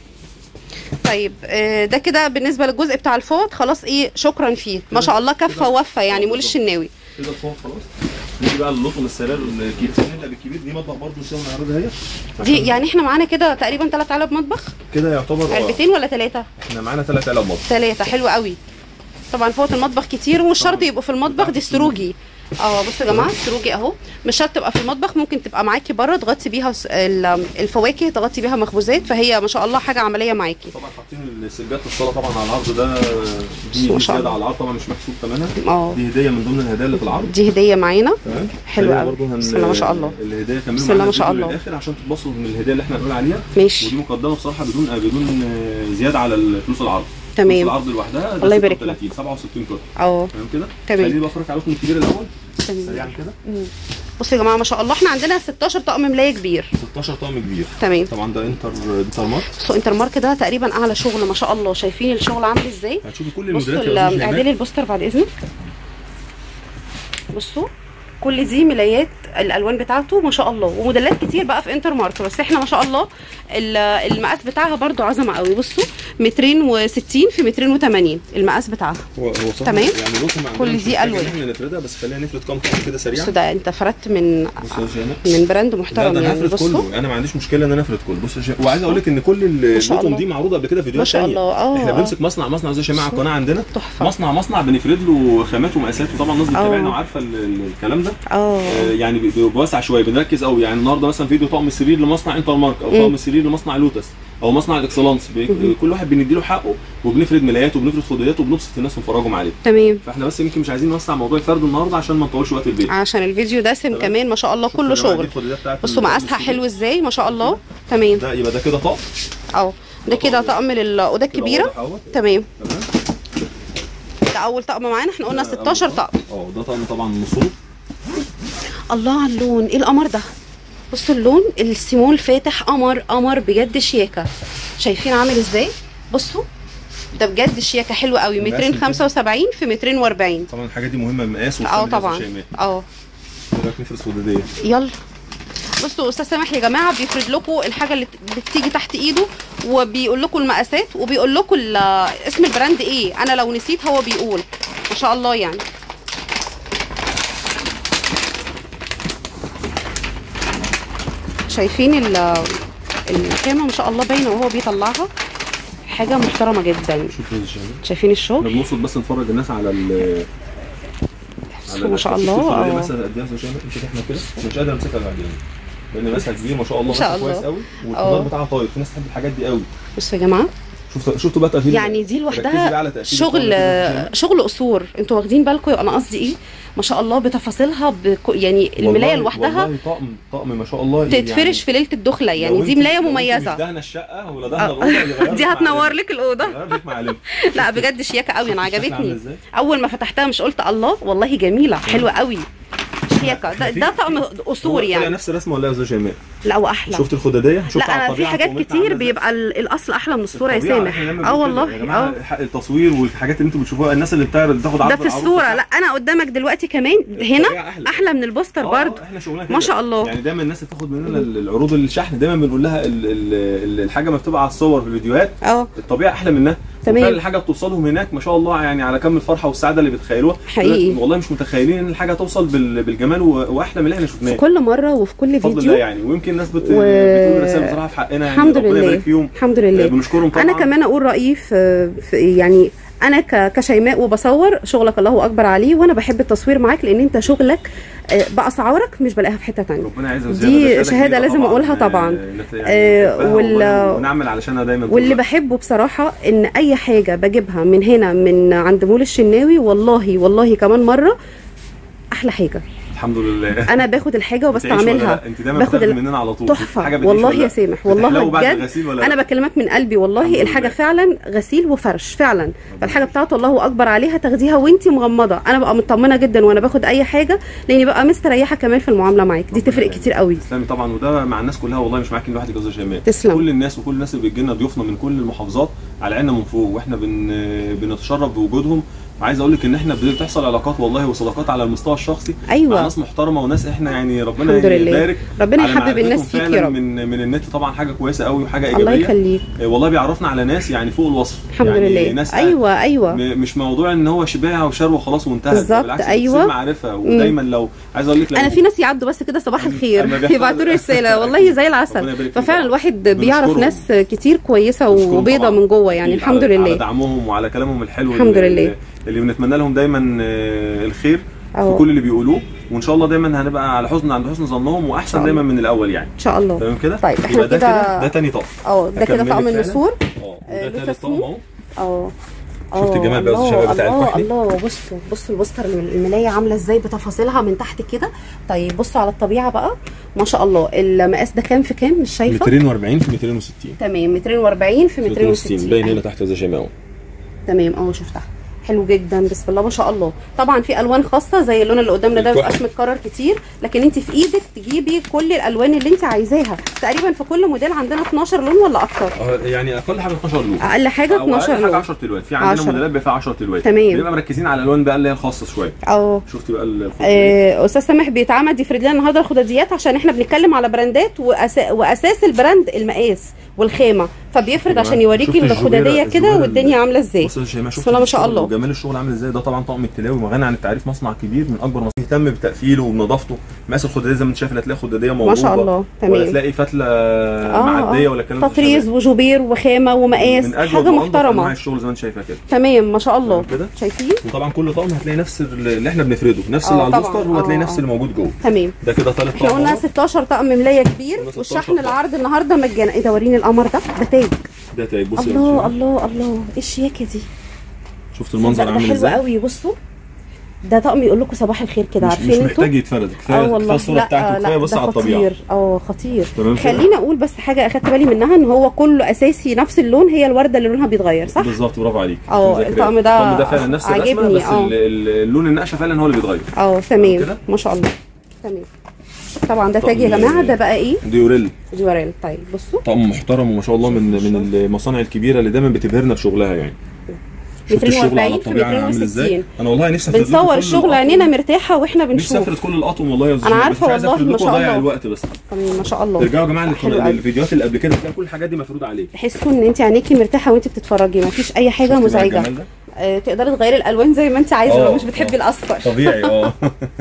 طيب آه، ده كده بالنسبه للجزء بتاع الفوط خلاص ايه شكرا فيه ما شاء الله كفى
كده.
ووفى يعني مول الشناوي
كده الفوق خلاص نيجي بقى للطقم السرير الكبير سنة بالكبير دي مطبخ برضه نسيبها نعرضها اهي
دي يعني احنا معانا كده تقريبا ثلاث علب مطبخ
كده يعتبر اه
علبتين ولا ثلاثه
احنا معانا ثلاث علب مطبخ
ثلاثه حلو قوي طبعا فوط المطبخ كتير ومش شرط يبقوا في المطبخ دي السروجي اه بصوا يا جماعه السروجي اهو مش شرط تبقى في المطبخ ممكن تبقى معاكي بره تغطي بيها س- ال- الفواكه تغطي بيها مخبوزات فهي ما شاء الله حاجه عمليه معاكي
طبعا حاطين السلجات الصاله طبعا على العرض ده دي
ما
دي
شاء
زياده
الله.
على العرض طبعا مش محسوب ثمنها
اه
دي هديه من ضمن الهدايا اللي في العرض
دي هديه معانا
تمام
حلو
خلينا
قوي.
برضه هن...
بسم الله ما شاء الله.
الهدايا كملوا
بسم الله
معانا
ما شاء
الفيديو
الله.
للاخر عشان تتبسطوا من الهدايا اللي احنا هنقول عليها
ماشي
ودي مقدمه بصراحه بدون بدون آه، زياده على فلوس العرض فلوس
تمام
العرض لوحدها ده
الله يبارك لك.
36 67 قطعه
اه
تمام كده
تمام.
خليني بقى افرج عليكم الكبير الاول
تمام
سريعا كده
مم. بصوا يا جماعه ما شاء الله احنا عندنا 16 طقم ملايه كبير
16 طقم كبير
تمام
طبعا ده انتر انتر مارك
بصوا انتر مارك ده تقريبا اعلى شغل ما شاء الله شايفين الشغل عامل ازاي
هتشوفي كل
بصوا
الموديلات
ال-
يا أستاذ
اعدلي
شيماء.
البوستر بعد اذنك بصوا كل دي ملايات الالوان بتاعته ما شاء الله وموديلات كتير بقى في انتر مارك بس احنا ما شاء الله ال- المقاس بتاعها برضو عظمه قوي بصوا 260 في 280 المقاس بتاعها
هو هو صح
تمام.
يعني الرقم عندنا
كل
مش
دي
محتاج
ألوان.
ان احنا نفردها بس خلينا نفرد كام طقم كده سريعا
بصوا ده انت فردت من
بصوا يا شيماء
من براند
لا
محترم
ده انا
يعني
هفرد
بصوا
كله انا ما عنديش مشكله ان انا افرد كله بص يا شيماء وعايز اقول لك ان كل
ما شاء
الرقم
الله.
دي معروضه قبل كده في
ما
فيديوهات
شاء
ثانيه
الله اه
احنا
آه.
بنمسك مصنع مصنع زي شيماء على القناه عندنا
تحفه
مصنع مصنع بنفرد له خامات ومقاسات وطبعا الناس
اه.
بتتابعنا وعارفه ال- ال- الكلام ده
اه
آه، يعني بي- بيوسع شويه بنركز قوي يعني النهارده مثلا فيديو طقم السرير لمصنع انتر مارك او
مم.
طقم السرير لمصنع لوتس او مصنع الاكسلانس بي-
مم.
كل واحد بنديله حقه وبنفرد ملايات وبنفرد خديات وبنبسط الناس ونفرجهم عليه
تمام
فاحنا بس يمكن مش عايزين نوسع موضوع الفرد النهارده عشان ما نطولش وقت البيت
عشان الفيديو دسم
تمام.
كمان ما شاء الله
شوفوا
كله
يا جماعة دي
شغل
الخديات بتاعت
بصوا
الطقم
مقاسها
السرير.
حلو ازاي ما شاء الله تمام
ده يبقى ده كده طقم
اه ده كده طقم للاوضه
كده
الكبيره
واضح اهوت.
تمام
تمام
ده اول طقم معانا احنا قلنا
ده
16
أول
طقم
اه ده طقم طبعا مصروف
الله على اللون ايه القمر ده بصوا اللون السيمول فاتح قمر قمر بجد شياكه شايفين عامل ازاي بصوا ده بجد شياكه حلوه قوي
المقاس
275 في 240
طبعا الحاجات دي مهمه المقاس
اه
والخامة
طبعا
يا شيماء.
اه
ايه رايك نفرد سداديه
يلا بصوا استاذ سامح يا جماعه بيفرد لكم الحاجه اللي بتيجي تحت ايده وبيقول لكم المقاسات وبيقول لكم ال- اسم البراند ايه انا لو نسيت هو بيقول ما شاء الله يعني شايفين ال- الخامه ما شاء الله باينه وهو بيطلعها حاجه محترمه جدا
شوف يا شيماء.
شايفين
احنا
الشغل
بنقصد بس نفرج الناس على ال
ما شاء الله
اه
اه
مثلا قد ايه يا شيماء مش احنا كده مش قادر امسكها بعدين لان ماسها كبير ما شاء الله
ما شاء
ماسها كويس
الله.
قوي
اه.
والخضار بتاعها طاير في ناس تحب الحاجات دي قوي
بصوا يا جماعه
شوف شفت شفتوا بقى تقفيل
يعني دي
ركزي بقى
لوحدها
على تقفيل
شغل
الطاولة كده.
شغل قصور انتوا واخدين بالكم انا قصدي ايه ما شاء الله بتفاصيلها بكو يعني الملايه
والله-
لوحدها
والله طقم طقم ما شاء الله
تتفرش في ليله الدخله يعني
لو
دي
انت-
ملايه
لو انت مش
مميزه
دهنه الشقه ولا دهنه
آه.
الاوضه يغير
دي
لك
هتنور
معالم.
لك الاوضه
يغير لك معالم.
لا بجد شياكه قوي انا
شفتي الشكل عامل
عجبتني
ازاي؟
اول ما فتحتها مش قلت الله والله جميله حلوه قوي شياكه ده, ده طقم قصور
هو طلع
يعني
نفس الرسمه ولا يا استاذ شيماء
لا واحلى
شفت الخداديه شفت
لا
على
انا في
الطبيعة
حاجات
قومتها
كتير
عاملة ازاي؟
بيبقى ال- الاصل احلى من الصوره يا
الطبيعة،
سامح
احنا لما
اه
بنقول كده،
والله
يا جماعه
اه
حق التصوير والحاجات اللي انتوا بتشوفوها الناس اللي بتاع بتاخد
ده
عرض
في
العروض
الصوره
بتاعها.
لا انا قدامك دلوقتي كمان هنا
الطبيعة احلى
احلى من البوستر
آه،
برضه
آه، احنا شغلنا
ما
كده.
شاء الله
يعني دايما الناس اللي بتاخد مننا العروض الشحن دايما بنقول لها ال- ال- ال- الحاجه ما بتبقى على الصور في الفيديوهات
اه
الطبيعه احلى منها
تمام.
وفعلا الحاجه بتوصلهم هناك ما شاء الله يعني على كم الفرحه والسعاده اللي بتخيلوها
حقيقي.
والله مش متخيلين ان الحاجه توصل بال- بالجمال و- واحلى من اللي احنا شفناه
كل مره وفي كل
بفضل الله
فيديو
يعني ويمكن الناس بت...
و-
بتقول رسائل بصراحه في حقنا يعني
الحمد
ربنا
لله.
يبارك فيهم
الحمد
آه،
لله
بنشكرهم طبعا
انا كمان اقول رايي في, في يعني انا ك- كشيماء وبصور شغلك الله اكبر عليه وانا بحب التصوير معاك لان انت شغلك آه، باسعارك مش بلاقيها في حته تانية
ربنا يعزك
دي
وزيادة. ده
شهادة
كبيرة
لازم أقولها طبعاً.
آه، نت- يعني
آه،
نحبها
وال-
والله ونعمل علشانها دايما طول
واللي
الوقت.
بحبه بصراحه ان اي حاجه بجيبها من هنا من عند مول الشناوي والله والله كمان مره احلى حاجه
الحمد لله
انا باخد الحاجه
بتعيش ولا
وبستعملها
لا؟ انت دايما
باخد
بتاخدي
ال-
مننا على طول
تحفه
حاجة بتعيش
والله
ولا
يا
لا؟
سامح
بتحلو
والله
بعد
بجد
الغسيل ولا
انا
لا؟
بكلمك من قلبي والله
الحمد
الحاجه
لله.
فعلا غسيل وفرش فعلا فالحاجه بتاعته الله اكبر عليها تاخديها وانت مغمضه انا ببقى مطمنه جدا وانا باخد اي حاجه لاني ببقى مستريحه كمان في المعامله معاك دي
ربنا
تفرق
يعينك.
كتير قوي
تسلمي طبعا وده مع الناس كلها والله مش معاكي لوحدك يا استاذ شيماء
تسلم.
كل الناس وكل الناس اللي بتجي لنا ضيوفنا من كل المحافظات على عيننا من فوق واحنا بن بنتشرف بوجودهم وعايز اقول لك ان احنا بتحصل علاقات والله وصداقات على المستوى الشخصي مع
ايوه
ناس محترمه وناس احنا يعني ربنا
الحمد لله.
يبارك
ربنا
على
يحبب
معرفتهم
الناس فيك
فعلا
يا رب
من من النت طبعا حاجه كويسه قوي وحاجه
الله
ايجابيه
يخليك
آه، والله بيعرفنا على ناس يعني فوق الوصف
الحمد
يعني
لله
ناس
ايوه ايوه
م- مش موضوع ان هو شباع وشر وخلاص وانتهى ده
بالظبط،
بالعكس
أيوة.
بتصير معرفه ودايما لو عايز اقول لك لو
انا في ناس يعدوا بس كده صباح
أما
الخير
بيحصل-
يبعتوا لي رساله والله زي
ربنا
العسل
يبارك فيك
ففعلا
طبعاً.
الواحد بيعرف
بنشكرهم.
ناس كتير كويسه
بنشكرهم
وبيضه
طبعاً.
من جوه يعني
أكيد
الحمد
على- على
لله
دعمهم وعلى كلامهم الحلو
الحمد
اللي-
لله.
اللي بنتمنى لهم دايما آه، الخير في
أهو.
كل اللي بيقولوه وان شاء الله دايما هنبقى على حسن عند حسن ظنهم واحسن
شاء
دايما من الاول يعني
ان شاء الله
تمام كده
طيب، إحنا
يبقى ده
كده-
كده ده تاني طقم
اه ده كده
هكملك
طقم
فعلاً.
النسور
اه
آه،
وده
له
تالت طقم
تصميم.
اهو
اه
شفت
آه،
الجمال بقى يا أستاذ
الله،
شباب بتاع
الله
الكحلي؟
الله بصوا بصوا البوستر الملايه عامله ازاي بتفاصيلها من تحت كده طيب بصوا على الطبيعه بقى ما شاء الله المقاس ده كام في كام مش شايفه
240 في 260
تمام 240 في 260
باين هنا تحت زي شيماء اهو
تمام اه شفتها حلو جدا بسم الله ما شاء الله طبعا في الوان خاصه زي اللون اللي قدامنا ده ما
الكحل.
بيبقاش متكرر كتير لكن انت في ايدك تجيبي كل الالوان اللي انت عايزاها تقريبا في كل موديل عندنا 12 لون ولا اكتر
اه يعني اقل حاجه 12 لون
اقل حاجه
أو أقل
12
حاجه
لون
10 تلوات في عندنا
10.
موديلات بيبقى فيها 10 تلوات
تمام.
بنبقى مركزين على الالوان بقى اللي هي الخاصه شويه
اه
شفتي بقى الخطوط دي؟
آه، استاذ سامح بيتعمد يفرد لنا النهارده الخداديات عشان احنا بنتكلم على براندات وأسا... واساس البراند المقاس والخامه فبيفرد
تمام.
عشان يوريكي
شفت
الخداديه
الجبيرة-
كده
الجبيرة
والدنيا عامله ازاي
بص يا شيماء شفت
بسم الله ما شاء
الشغل
الله.
وجمال الشغل عامل ازاي ده طبعا طقم التلاوي وغني عن التعريف مصنع كبير من اكبر مصانع يهتم بتقفيله وبنظافته مقاس الخداديه زي ما انت شايف لا تلاقي خداديه موضوبه
ما شاء الله
ولا
تمام
تلاقي فتله
آه،
معديه
آه.
ولا الكلام ده
تطريز وجوبير وخامه ومقاس
من اجود
حاجه
وأنظف انواع
محترمه
الشغل زي ما انت شايفها كده
تمام ما شاء الله
تمام كده
شايفين
وطبعا كل طقم هتلاقي نفس اللي احنا بنفرده نفس
آه،
اللي على
طبعاً.
البوستر هو هتلاقي
آه،
نفس
آه.
اللي موجود جوه
تمام
ده كده ثالث
احنا
طقم
قلنا
أهو.
16 طقم ملايه كبير
قلنا 16
والشحن
طقم.
العرض النهارده مجانا ايه ده وريني القمر ده ده تاج
ده تاج بص يا
الله
شيماء.
الله الله ايه الشياكه دي
شفت المنظر
ده
عامل
حلو
ازاي
قوي بصوا ده طقم يقول لكم صباح الخير كده
مش,
عارفين
مش
انتوا
محتاج يتفرد كفايه
اه
كفايه
والله
الصوره
لا
بتاعته
آه،
كفايه
لا
بص
ده
على الطبيعه
خطير اه خطير
تمام كده؟
خليني اقول بس حاجه اخدت بالي منها ان هو كله اساسي نفس اللون هي الورده اللي لونها بيتغير صح
بالظبط برافو عليك
اه،
مذاكرة.
الطقم ده
الطقم ده فعلا نفس الرسمه
عاجبني،
بس
اه.
ال- ال- اللون النقشه فعلا هو اللي بيتغير
اه تمام
كده؟
ما شاء الله تمام طبعا ده تاج يا
طقم-
جماعه ده بقى ايه
ديوريل
جواريل طيب بصوا
طقم محترم وما شاء الله من من المصانع الكبيره اللي دايما بتبهرنا بشغلها يعني شفت الشغل على
240 في
الطبيعه عامل ازاي
260.
انا والله نفسي أفرد لكم
بنصور
كل
الشغل
الأطقم.
عينينا مرتاحه واحنا
نفسي
بنشوف
افرد كل الاطقم والله يا
أنا
زوزو، بس
عارفة
مش عايز
والله،
افرد
ما
لكم
شاء
اضيع
الله.
الوقت بس
تمام ما شاء الله
ترجعوا يا جماعه
حلو
للقناة-
قوي.
للفيديوهات اللي قبل كده تلاقي كل الحاجات دي مفروضه عليك
تحسوا ان انت عينيكي مرتاحه وانت بتتفرجي ما فيش اي حاجه
شفتي بقى
مزعجه
الجمال ده؟
آه تقدري تغيري الالوان زي ما انت عايزه
اه،
لو مش بتحبي
اه.
الاصفر
طبيعي اه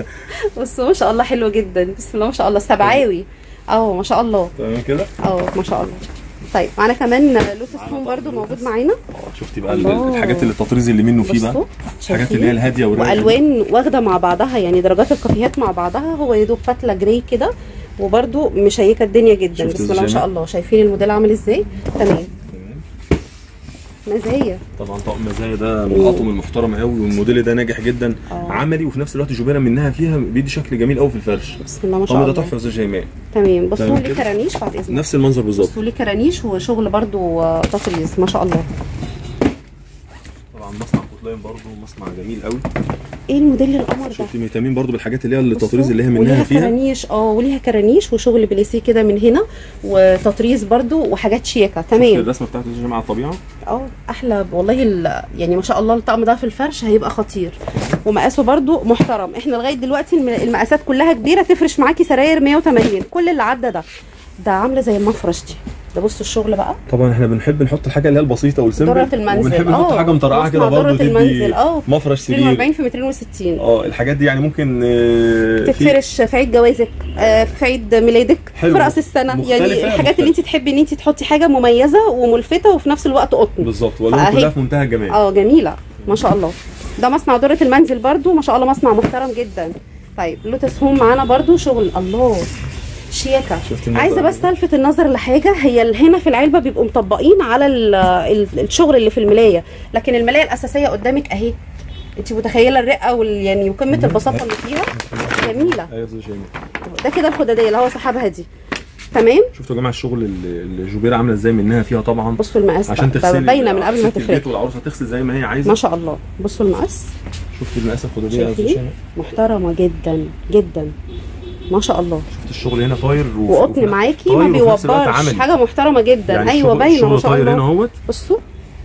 بس ما شاء الله حلو جدا بسم الله ما شاء الله سبعاوي اه ما شاء الله
تمام كده
اه ما شاء الله طيب معانا كمان لوتس هوم برضو موجود معانا
اه شفتي بقى
الله.
الحاجات اللي التطريز اللي منه فيه
بصوا
بقى الحاجات
شايفين؟
اللي هي الهاديه والرايقه دي.
والوان واخده مع بعضها يعني درجات الكافيهات مع بعضها هو يا دوب فتله جراي كده وبرده مشيكه الدنيا جدا
شفت
بسم الله ما
الجامع؟
شاء الله شايفين الموديل عامل ازاي تمام
تمام.
مزايا
طبعا طقم مزايا ده من الاطقم المحترمه قوي والموديل ده ناجح جدا
اه.
عملي وفي نفس الوقت جبيره منها فيها بيدي شكل جميل قوي في الفرش
بسم الله ما شاء
الطقم ده
الله
تحفه يا استاذ شيماء
تمام بصوا
تمام
لي
كده.
كرانيش بعد اذنك
نفس المنظر بالظبط
بصوا لي كرانيش وشغل برضو آه، تطريز ما شاء الله
طبعا مصنع كوتلاين برضه مصنع جميل قوي
ايه الموديل القمر ده
شفت مهتمين برضه بالحاجات اللي هي التطريز
بصوا،
اللي هي منها
وليها
فيها
كرانيش اه وليها كرانيش وشغل بليسيه كده من هنا وتطريز برضو وحاجات شياكه
شفت
تمام
الرسمه بتاعته يا جماعه الطبيعه
اه احلى والله ال- يعني ما شاء الله الطقم ده في الفرش هيبقى خطير ومقاسه برضو محترم احنا لغايه دلوقتي الم- المقاسات كلها كبيره تفرش معاكي سراير 180 كل اللي عدى ده ده عامله زي المفرش دي ده بصوا الشغل بقى
طبعا احنا بنحب نحط الحاجه اللي هي البسيطه والسيمبل
درة المنزل،
وبنحب نحط
اه.
حاجه مطرقعه كده
مصنع
برضه
درة المنزل، اه.
تدي مفرش سرير
42 في 260
اه الحاجات دي يعني ممكن آه، في
تتفرش في عيد جوازك آه، في عيد ميلادك
حلو.
في راس السنه
مختلفة،
يعني الحاجات
مختلفة.
اللي انت تحبي ان انت تحطي حاجه مميزه وملفته وفي نفس الوقت قطن
بالظبط واللون
فأهي.
كلها في منتهى الجمال
اه جميله ما شاء الله ده مصنع درة المنزل برضو ما شاء الله مصنع محترم جدا طيب لوتس هوم معانا برضو شغل الله شياكه
شفت المنظر
عايزه بس
ده؟
الفت النظر لحاجه هي ال- هنا في العلبه بيبقوا مطبقين على ال- ال- الشغل اللي في الملايه لكن الملايه الاساسيه قدامك اهي انت متخيله الرقه وال يعني وقمه البساطه اللي فيها جميله
ايوه يا استاذ شيماء
ده كده الخداديه اللي هو سحبها دي تمام
شفتوا يا جماعه الشغل اللي اللي الجوبيره عامله ازاي منها فيها طبعا
بصوا المقاس
عشان
بقى.
تغسلي
باينه من قبل ما
ست البيت
تفرق
والعروسه تغسل زي ما هي عايزه
ما شاء الله بصوا المقاس
شفت المقاس الخدوديه يا استاذ
شايفين
شيماء
محترمه جدا جدا ما شاء الله
شفت الشغل هنا طاير وف-
وقطن
وف-
معاكي
طاير
ما
وفي نفس الوقت
بيوبرش
عملي.
حاجه محترمه جدا
يعني
ايوه
الشغل-
باينه ما
الشغل
شاء
طاير هنا
الله
اهوت
بصوا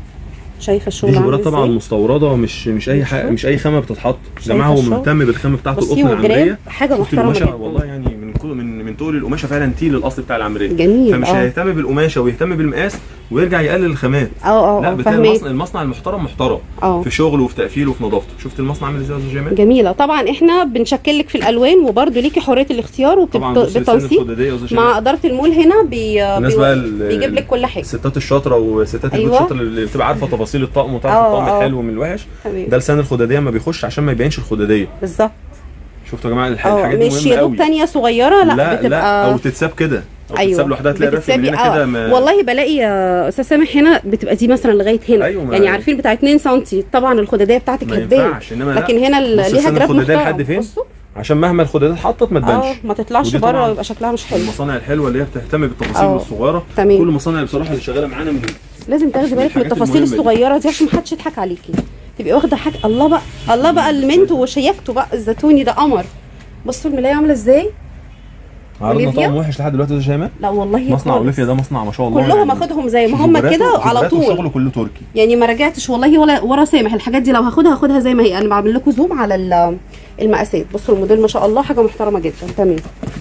شايفه
دي
الشغل عامل
جبيرات طبعا
ازاي
مستورده مش مش اي حاجه
بصوا.
مش اي خامه بتتحط يا
شايفة
جماعه هو
الشغل؟
مهتم بالخامه بتاعته
بصي
القطن
وجرام
العمريه
حاجه
شفت
محترمه
القماشه
جدا
والله يعني من كل من من طول القماشه فعلا تيل الاصل بتاع العمريه
جميل
فمش
اه
هيهتم بالقماشه ويهتم بالمقاس ويرجع يقلل الخامات
اه
لا
اه
بتلاقي
فاهمه
المصنع المصنع المحترم محترم
اه
في شغله وفي تقفيله وفي نظافته شفت المصنع عامل ازاي يا استاذ جمال
جميله طبعا احنا بنشكل لك في الالوان وبرده ليكي حريه الاختيار
طبعا بص لسان
وبالتنسيق
الخداديه يا استاذ
مع
جمال
اداره المول هنا بي...
الناس
بي...
بقى ال-
بيجيب لك كل حاجه
الستات الشاطره وستات البيوت
أيوة.
الشاطره اللي بتبقى عارفه تفاصيل الطقم وتعرف
اه،
الطقم
اه.
الحلو من الوحش
تمام
ده لسان الخداديه ما بيخش عشان ما يبينش الخداديه
بالظبط
شفتوا يا جماعه الح-
اه
الحاجات دي
مش
مهمه
يا دوب
قوي
تانية صغيره لا,
لا
بتبقى
لا او تتساب كده او
ايوه
تتساب لوحدها تلاقي الرسم من
بتتسابي-
هنا كده
اه
ما-
والله بلاقي يا استاذ سامح هنا بتبقى دي مثلا لغايه هنا
أيوة، ما-
يعني عارفين بتاع 2 سم طبعا الخداديه بتاعتك
ما
هتبان
ينفعش انما لا
لكن هنا ال-
بص
ليها
لسان
جراب
الخدادية
محترم
لحد فين؟
بصوا
عشان مهما الخدادات اتحطت ما
اه
تبانش
ما تطلعش
ودي
بره
طبعاً
ويبقى شكلها مش حلو
المصانع الحلوه اللي هي بتهتم بالتفاصيل
اه.
الصغيره كل
تمام
المصانع بصراحه اللي شغاله معانا من
لازم تاخدي بالك من
الحاجات
التفاصيل
المهمة دي.
الصغيره دي عشان محدش يضحك عليكي تبقي واخده حاجه الله بقى الله بقى المنتو وشياكته بقى الزيتوني ده قمر بصوا الملايه عامله ازاي
عرضنا
أوليفيا؟
طقم وحش لحد دلوقتي يا شيماء
لا والله
مصنع
خالص.
اوليفيا ده مصنع ما شاء الله
كلهم
يعني
اخدهم زي ما هم
جبراته-
كده على
جبراته
طول
شغله كله تركي
يعني ما رجعتش والله ولا ورا سامح الحاجات دي لو هاخدها هاخدها زي ما هي انا بعمل لكم زوم على ال- المقاسات بصوا الموديل ما شاء الله حاجه محترمه جدا تمام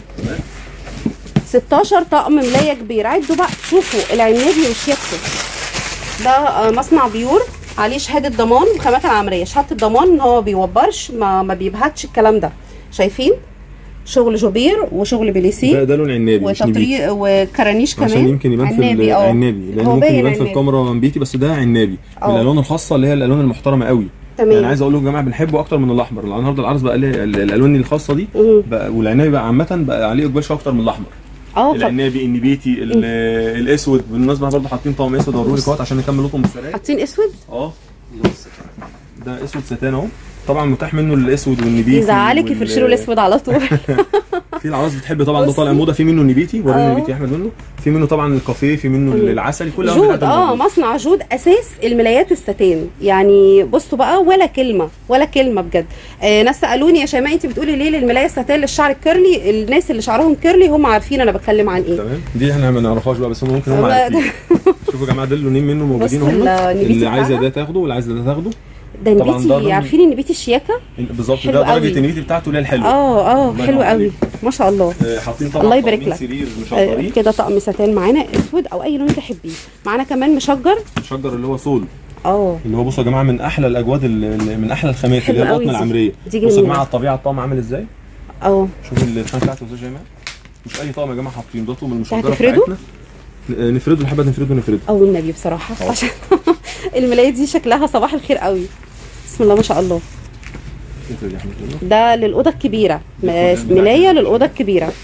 16 طقم ملايه كبير عدوا بقى شوفوا العنابي وشياكته ده آه، مصنع بيور عليه شهاده ضمان الخامات العمريه شهاده الضمان ان هو ما بيوبرش ما, ما بيبهتش الكلام ده شايفين شغل جوبير وشغل
ده
بليسيه
ده لون عنابي مش نبيتي
وتطريق وكرانيش كمان
عشان يمكن يبان في
عنابي، اه.
العنابي لان
هو
ممكن
باين
يبان في
عنابي.
الكاميرا نبيتي بس ده عنابي
اه.
من الالوان الخاصه اللي هي الالوان المحترمه قوي
تمام
يعني عايز اقول لكم يا جماعه بنحبه اكتر من الاحمر لان النهارده العرض بقى ليه ال- الالوان الخاصه دي
مم.
بقى والعنابي بقى عامه بقى عليه اقبال شويه اكتر من الاحمر
اه طب
العنابي النبيتي ال- الاسود بالمناسبه برضه حاطين طقم اسود اوريه لك اهوت عشان نكمل لكم بالسراير
حاطين اسود
اه ده اسود ستان اهو طبعا متاح منه الاسود والنبيتي
يزعلك
وال-
يفرشوا له الاسود على طول
في العرايس بتحب طبعا ده
بصي.
طالع موضه في منه النبيتي وريني
اه.
النبيتي يا احمد منه في منه طبعا الكافيه في منه
مم.
العسلي كل الألوان
جود
بتاعتها
اه
موجودة.
مصنع جود اساس الملايات والستان يعني بصوا بقى ولا كلمه ولا كلمه بجد آه ناس سالوني يا شيماء انت بتقولي ليه للملايه الستان للشعر الكيرلي الناس اللي شعرهم كيرلي هم عارفين انا بتكلم عن ايه
تمام دي احنا ما نعرفهاش بقى بس هم ممكن هم
لا،
عارفين شوفوا يا جماعه ده اللونين منه موجودين
بص
هم
النبيتي
اللي عايزه
بتاعها.
ده تاخده واللي عايزه ده تاخده
ده
طبعاً ده
نبيتي
ضمن-
عارفين النبيتي الشياكه
بالظبط
حلو
ده
قوي.
درجه النبيتي بتاعته اللي هي الحلوه
اه اه
الله
حلو
ينور
قوي
عليك.
ما شاء الله
آه، حاطين طبعا
الله يبارك
طقمين
لك.
سرير
آه
مشجرين
كده طقم ستان معانا اسود او اي لون تحبيه معانا كمان مشجر
مشجر اللي هو سول
اه
اللي هو بصوا يا جماعه من احلى الاجواد اللي من احلى الخامات
حلو
اللي هي
قوي
القطن
دي.
العمريه
دي
بصوا يا
جميلة.
جماعه الطبيعه الطقم عامل ازاي
اه
شوفوا الخامه بتاعته ازاي يا جماعه مش اي طقم يا جماعه حاطين ده طقم المشجره
هتفرده؟
بتاعتنا ن- نفرده لحد نفرده نفرده
او النبي بصراحه
اه.
عشان الملايه دي شكلها صباح الخير قوي بسم الله ما شاء الله
نفرد يا احمد يلا.
ده للاوضه الكبيره م-
الخدام
ملايه
بتاعتنا.
للاوضه الكبيره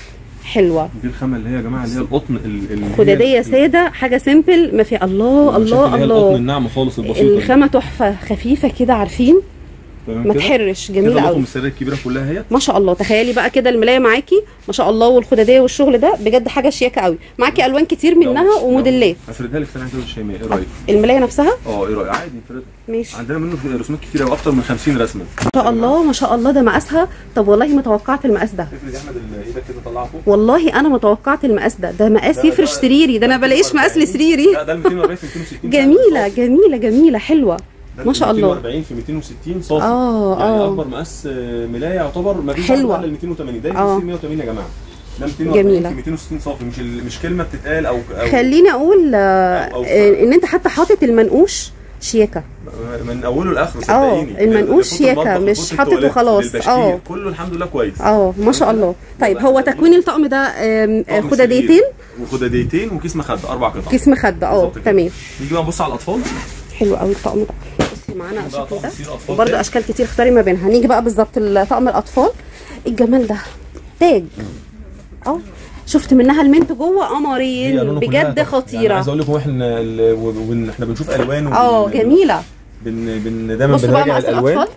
حلوه
دي الخامه اللي هي يا جماعه اللي هي القطن ال- ال- اللي هي
خداديه
ال-
ساده حاجه سيمبل ما في الله
شايف اللي
الله
هي القطن
الله
الناعمه خالص البسيطه دي.
الخامه تحفه خفيفه كده عارفين
تمام
ما
كده؟
تحرش
كده
جميله
لطم
قوي
السريه الكبيره كلها اهي
ما شاء الله تخيلي بقى كده الملايه معاكي ما شاء الله والخداديه والشغل ده بجد حاجه شياكه قوي معاكي الوان كتير منها وموديلات
هفردها لك سنه كده الشيماء ايه رايك؟
الملايه نفسها
اه ايه رايك؟ عادي نفردها
ماشي
عندنا منه رسومات كتيره واكتر من 50 رسمه
ما شاء الله ما شاء الله ده مقاسها طب والله ما توقعت المقاس ده
افرد يا احمد ال- ايدك كده طلعها فوق
والله انا ما توقعت المقاس ده ده مقاس
ده-
يفرش
ده-
سريري ده انا بلاقيش مقاس لسريري
لا ده ال 240 في 260
جميله جميله جميله حلوه
ده
ما شاء الله
240 في 260 صافي
اه
يعني
اه
اكبر مقاس آه، ملايه يعتبر ما فيش
حلوة.
ال 280 ده
آه.
يصير 180 يا جماعه ده 240
جميلة.
في 260 صافي مش ال- مش كلمه بتتقال او او
خليني اقول آه،
أو- أو-
آه، ان انت حتى حاطط المنقوش شياكه
من اوله لاخره
آه،
صدقيني
المنقوش
فوط
شياكة،
المطبخ،
مش
فوط
حاطط
التواليت،
وخلاص.
للبشكير،
آه.
كله الحمد لله كويس
اه ما شاء الله طيب هو تكوين الطقم ده آم، آه،
طقم
خداديتين
سرير وخداديتين وكيس مخده اربع قطع
كيس مخده اه
بالظبط كده.
تمام
نيجي بقى نبص على الاطفال
حلو قوي الطقم ده بصي معانا
بقى
الشكل
طقم
ده
سرير اطفال
وبرده
تاني.
اشكال كتير اختاري ما بينها هنيجي بقى بالظبط طقم الاطفال الجمال ده تاج اه شفت منها المنت جوه
هي
قمرين
ألوانه كلها
بجد
تحفة. يعني
خطيره
عايز اقول لكم احنا ال- وبن- احنا بنشوف الوان
اه
وبن-
جميله
بن بن دايما
بصوا بقى
بنراجع
مقاس
الالوان
الاطفال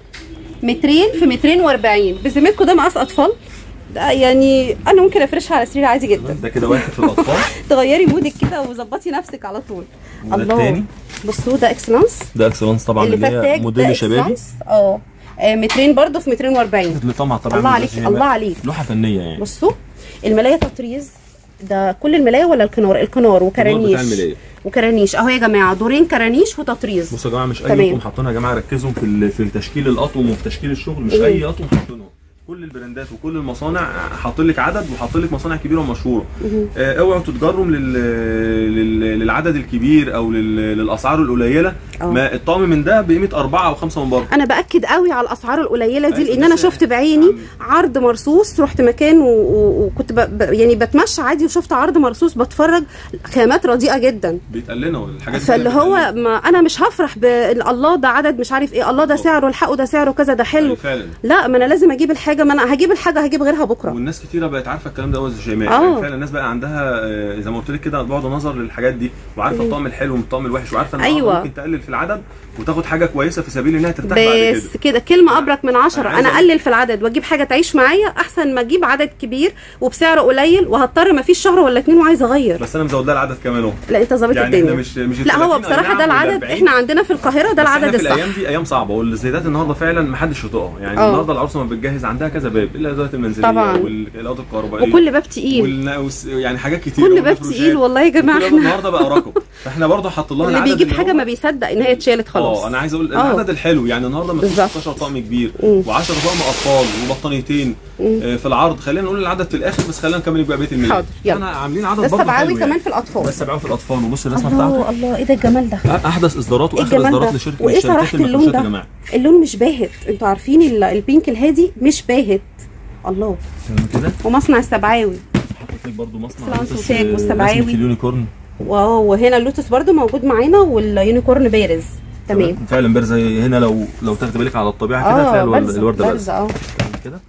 مترين في مترين واربعين بذمتكم ده مقاس اطفال ده يعني انا ممكن افرشها على سرير عادي جدا
ده كده واحد في الاطفال
تغيري مودك كده وظبطي نفسك على طول
وده
الله
التاني
بصوا ده اكسلانس
ده اكسلانس طبعا
اللي
اللي
فات
هي
تاج
موديل
ده
شبابي
اكسلانس اه آه، مترين برضه في مترين واربعين
اللي طبعا طبعا
الله
من
عليك
الجيمة.
الله عليك
لوحه فنيه يعني
بصوا الملايه تطريز ده كل الملايه ولا الكنار الكنار
النور بتاع
وكرانيش
الملايه
وكرانيش اهو يا جماعه دورين كرانيش وتطريز
بصوا يا جماعه مش اي
تمام.
اطقم حاطينها يا جماعه ركزوا في ال- في تشكيل الاطقم وفي تشكيل الشغل مش
مم.
اي اطقم حاطينه كل البراندات وكل المصانع حاطين لك عدد وحاطين لك مصانع كبيره ومشهوره
مهم.
آه، اوعوا تتجروا لل... لل... للعدد الكبير او لل... للاسعار القليله
اه.
ما الطقم من ده بقيمه اربعه او خمسه من بره
انا باكد قوي على الاسعار القليله دي
أيوة،
لان انا
بس
شفت بعيني
عم-
عرض مرصوص رحت مكان و- و- وكنت ب... ب... يعني بتمشى عادي وشفت عرض مرصوص بتفرج خامات رديئه جدا
بيتقال لنا والحاجات دي
فاللي
بتتقال
هو
لنا.
ما انا مش هفرح ب الله ده عدد مش عارف ايه الله ده سعره الحقه ده سعره كذا ده حلو
فعلا
لا ما انا لازم اجيب الحاجه ما انا هجيب الحاجه هجيب غيرها بكره
والناس كتيره بقت عارفه الكلام ده قوي زي شيماء
اه.
يعني فعلا الناس بقى عندها آه، زي ما قلت لك كده بعد نظر للحاجات دي وعارفه الطقم الحلو من الطقم الوحش وعارفه ان
أيوة.
ممكن تقلل في العدد وتاخد حاجه كويسه في سبيل انها ترتاح بعد
بس
كده
كده كلمه ابرك من عشرة
أنا عايز
انا
أقول-
اقلل في العدد واجيب حاجه تعيش معايا احسن ما اجيب عدد كبير وبسعر قليل وهضطر ما فيش شهر ولا اتنين وعايزه اغير
بس انا مزود لها العدد كمان اهو
لا انت ظابط
يعني
الدنيا
احنا مش مش
لا هو
30 أي
بصراحه
نعم
ده
ولا
العدد
40.
احنا عندنا في القاهره ده
بس
العدد
احنا في
الصح
الايام دي ايام صعبه والزيادات النهارده فعلا ما حدش يطيقها يعني
اه.
النهارده العروسه ما بتجهز عندها كذا باب الا الادوات المنزليه
طبعا.
والاوضه الكهربائيه
وكل باب تقيل
والنا- والس- يعني حاجات كتير
كل باب تقيل والله يا جماعه
كل باب
احنا
النهارده بقى رقم فاحنا برضه حاطين لها
اللي
العدد
بيجيب
اللي
حاجه
هو-
ما بيصدق ان هي اتشالت خلاص
اه انا عايز اقول
اه.
العدد الحلو يعني النهارده ما فيش
بالظبط.
16 طقم كبير
مم.
و10 طقم اطفال وبطانيتين
مم.
آه، في العرض خلينا نقول العدد في الاخر بس خلينا نكمل بقى بقيه الميلاد
حاضر، يلا.
احنا عاملين عدد
بس
برضه
سبعاوي
حلو
كمان
يعني
في الاطفال
بس سبعاوي في الاطفال وبص الرسمه بتاعته
الله الله ايه ده الجمال ده
احدث اصدارات
ايه
واخر
الجمال
اصدارات
ده
لشركه
وايه
الشركات
صراحه اللون
المفروشات يا
ده
جماعه
اللون مش باهت انتوا عارفين ال- البينك الهادي مش باهت الله
تمام كده
ومصنع السبعاوي
حطيت لك برضه مصنع
سلانس
لوتس،
وتاج
آه،
والسبعاوي.
رسمة اليونيكورن
واو وهنا اللوتس برضو موجود معانا واليونيكورن بارز تمام
فعلا بارزه هنا لو لو تاخد بالك على الطبيعه كده هتلاقي
اه
الورد-
بارزه
الورده بارزه
بارزه اه
تمام كده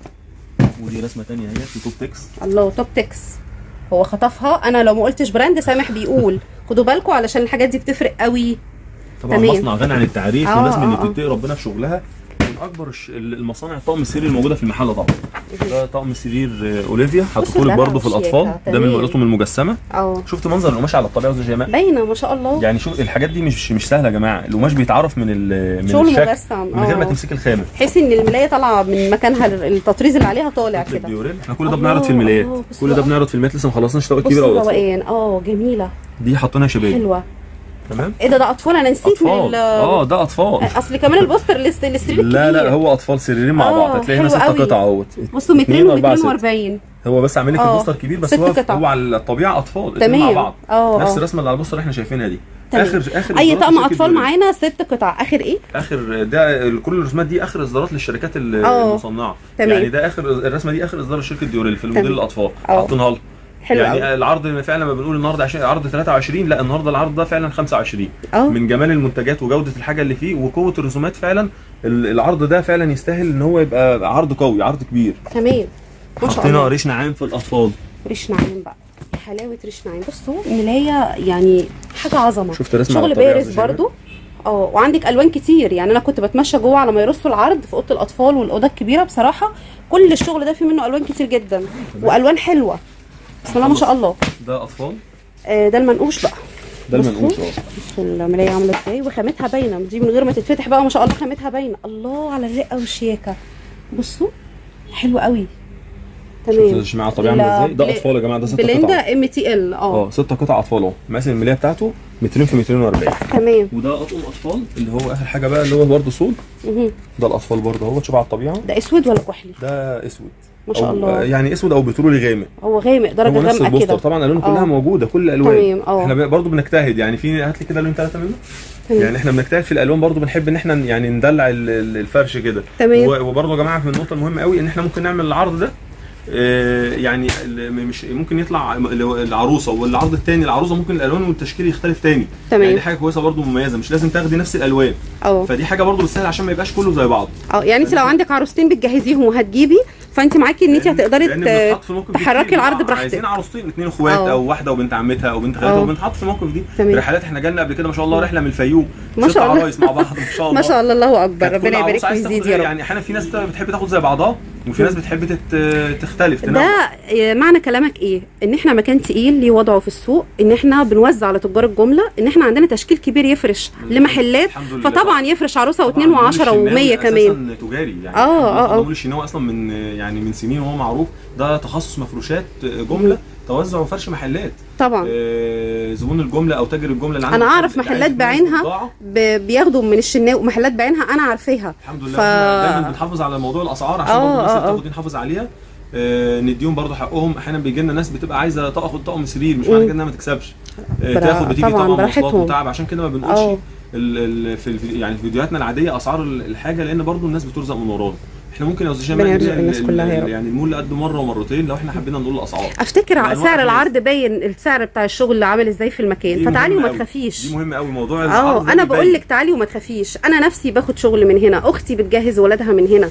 ودي رسمه ثانيه اهي في توب تكس
الله توب تكس هو خطفها انا لو ما قلتش براند سامح بيقول خدوا بالكم علشان الحاجات دي بتفرق قوي
طبعا
تمام.
مصنع غني عن التعريف
آه،
والناس من اللي
آه، آه.
بتتقي ربنا في شغلها من اكبر الش- المصانع الطقم السرير الموجوده في المحل طبعا ده طقم سرير آه، اوليفيا حاطه لك
الدلع
برضه في
والشياكة،
الاطفال ده من
تمام.
الرسوم المجسمه
اه
شفت منظر القماش على الطبيعه زي جماعه
باينه ما شاء الله
يعني شوف الحاجات دي مش مش سهله يا جماعه القماش بيتعرف من ال- من
شغل
الشكل
مجسم
من غير ما
اه
تمسك الخامه
تحسي ان الملايه طالعه من مكانها التطريز اللي عليها طالع
كده
كده
ديوريل احنا كل ده
الله،
بنعرض في الملايات
الله، بصوا
كل ده
بقى.
بنعرض في الملايات لسه ما خلصناش طبقه
بصوا
كبيره قوي
الروقان اه جميله
دي حاطينها شباب
حلوه
تمام
ايه ده ده اطفال انا نسيت من
اطفال
ال-
اه ده اطفال
اصل كمان البوستر للس- للسرير
لا لا
الكبير.
هو اطفال سريرين مع
آه،
بعض هتلاقي هنا
حلو
ست
قوي.
قطع اهوت
بصوا 200
اتنين وأربعة ست.
و240
هو بس عامل لك
آه،
البوستر كبير بس
ست
هو
قطع.
هو على الطبيعه اطفال اتنين مع
تمام
بعض
اه
نفس
اه
الرسمه اللي على البوستر اللي احنا شايفينها دي
تمام.
اخر اخر
اي
إصدارات
طقم
لشركة
اطفال
دوري.
معانا ست قطع اخر ايه
اخر ده كل الرسومات دي اخر اصدارات للشركات ال-
آه،
المصنعه
تمام.
يعني ده اخر الرسمه دي اخر اصدار لشركه ديوريل في الموديل
تمام.
الاطفال
آه.
حاطينها لكم
حلو
يعني
قوي
العرض فعلا لما بنقول النهارده 20 عرض 23 لا النهارده العرض ده فعلا 25
اه
من جمال المنتجات وجوده الحاجه اللي فيه وقوه الرسومات فعلا ال- العرض ده فعلا يستاهل ان هو يبقى عرض قوي عرض كبير
تمام ما شاء
حطينا
الله
ريش نعام في الاطفال
ريش نعام بقى حلاوه ريش نعام بصوا ملايه يعني حاجه عظمه
شفت رسمه على
شغل
الطبيعة
بارز
يا شيماء؟
برضو اه وعندك الوان كتير يعني انا كنت بتمشى جوه على ما يرصوا العرض في اوضه الاطفال والاوضه الكبيره بصراحه كل الشغل ده فيه منه الوان كتير جدا والوان حلوه بسم الله ما شاء الله
ده اطفال
آه ده المنقوش بقى
ده
بصوا.
المنقوش اه
بصوا الملايه عامله ازاي وخامتها باينه دي من غير ما تتفتح بقى ما شاء الله خامتها باينه الله على الرقه والشياكه بصوا حلو قوي
شفت
تمام
الشماعه على الطبيعه عامله ازاي ده
بل-
اطفال يا جماعه ده ست قطع
بليندا ام تي ال اه
اه ست قطع اطفال اهو مقاس الملايه بتاعته مترين في 240
تمام
وده اطقم اطفال اللي هو اخر حاجه بقى اللي هو برضه صول
مهم.
ده الاطفال برضه اهو تشوف على الطبيعه
ده اسود ولا كحلي
ده اسود
ما شاء
أو
الله
يعني اسود او بترولي غامق
هو غامق درجه
هو نفس
غامقه
البوستر
كده
طبعا الالوان كلها
آه.
موجوده كل الالوان
تمام اه
احنا برضه بنجتهد يعني في هات لي كده لون ثلاثه منه
تمام.
يعني احنا بنجتهد في الالوان برضه بنحب ان احنا يعني ندلع ال- ال- الفرش كده
تمام
و- وبرضه يا جماعه في النقطه المهمه قوي ان احنا ممكن نعمل العرض ده آه، يعني ال- مش ممكن يطلع العروسه والعرض الثاني العروسه ممكن الالوان والتشكيل يختلف تاني يعني
تمام
دي حاجه كويسه برضه مميزه مش لازم تاخدي نفس الالوان
اه
فدي حاجه برضه بتسهل عشان ما يبقاش كله زي بعض
اه يعني انت لو عندك عروستين بتجهزيهم وهتجيبي فانت معاكي ان انت
لأن-
هتقدري
لأن
ت-
بنتحط في الموقف دي
تحركي
كتير.
العرض
آه،
براحتك.
عايزين عروستين اثنين اخوات
اه.
او واحده وبنت عمتها او بنت خالتها
اه.
وبنتحط في الموقف دي
تمام.
رحلات احنا جالنا قبل كده ما شاء الله رحله من الفيوم
ما
ست
شاء الله.
عرايس مع بعض ما شاء الله
ما شاء الله الله اكبر
كانت كل
ربنا
عروسة
يبارك
عايز
ويزيد
تاخد-
يا رب
يعني احيانا في ناس بتحب تاخد زي بعضها وفي ناس بتحب تت... تختلف تنوع
ده آه، معنى كلامك ايه ان احنا مكان تقيل ليه وضعه في السوق ان احنا بنوزع لتجار الجمله ان احنا عندنا تشكيل كبير يفرش لمحلات
الحمد لله.
فطبعا يفرش عروسه
طبعاً
واثنين
نور
وعشرة
الشناوي
ومية كمان
أساساً تجاري يعني
اه، اه، اه.
نور الشناوي اصلا من يعني من سنين وهو معروف ده تخصص مفروشات جمله توزع وفرش محلات
طبعا
آه، زبون الجمله او تاجر الجمله اللي عنده
أنا أعرف
محل
محلات
عايز يبيع
بعينها.
بضاعة،
ب- بياخدوا من الشناوي محلات بعينها انا عارفاها
الحمد لله
ف-
احنا دايما بنحافظ على موضوع الاسعار عشان
اه،
برضه الناس
اه،
اللي
اه.
بتاخد دي نحافظ عليها آه، نديهم برضه حقهم احيانا بيجي لنا ناس بتبقى عايزه تاخد طقم سرير مش معنى
مم.
كده انها ما تكسبش آه،
برا-
تاخد بتيجي
طبعاً،
طبعا مواصلات
براحتهم.
وتعب عشان كده ما بنقولش
اه.
ال ال في الفيديو يعني في فيديوهاتنا العاديه اسعار ال- الحاجه لان برضه الناس بترزق من ورانا احنا ممكن يا استاذ شيماء
ربنا
نبيع
يرزق الناس
ال-
كلها يا
ال-
رب.
يعني المول قد مره ومرتين لو احنا حبينا نقول الاسعار
افتكر
يعني
سعر
الواحد
العرض باين السعر بتاع الشغل اللي عامل ازاي في المكان
دي
فتعالي
مهمة
وما
أوي.
تخافيش
دي مهمه قوي موضوع العرض
اه
ده
انا
بيبين.
بقول لك تعالي وما تخافيش انا نفسي باخد شغل من هنا اختي بتجهز ولادها من هنا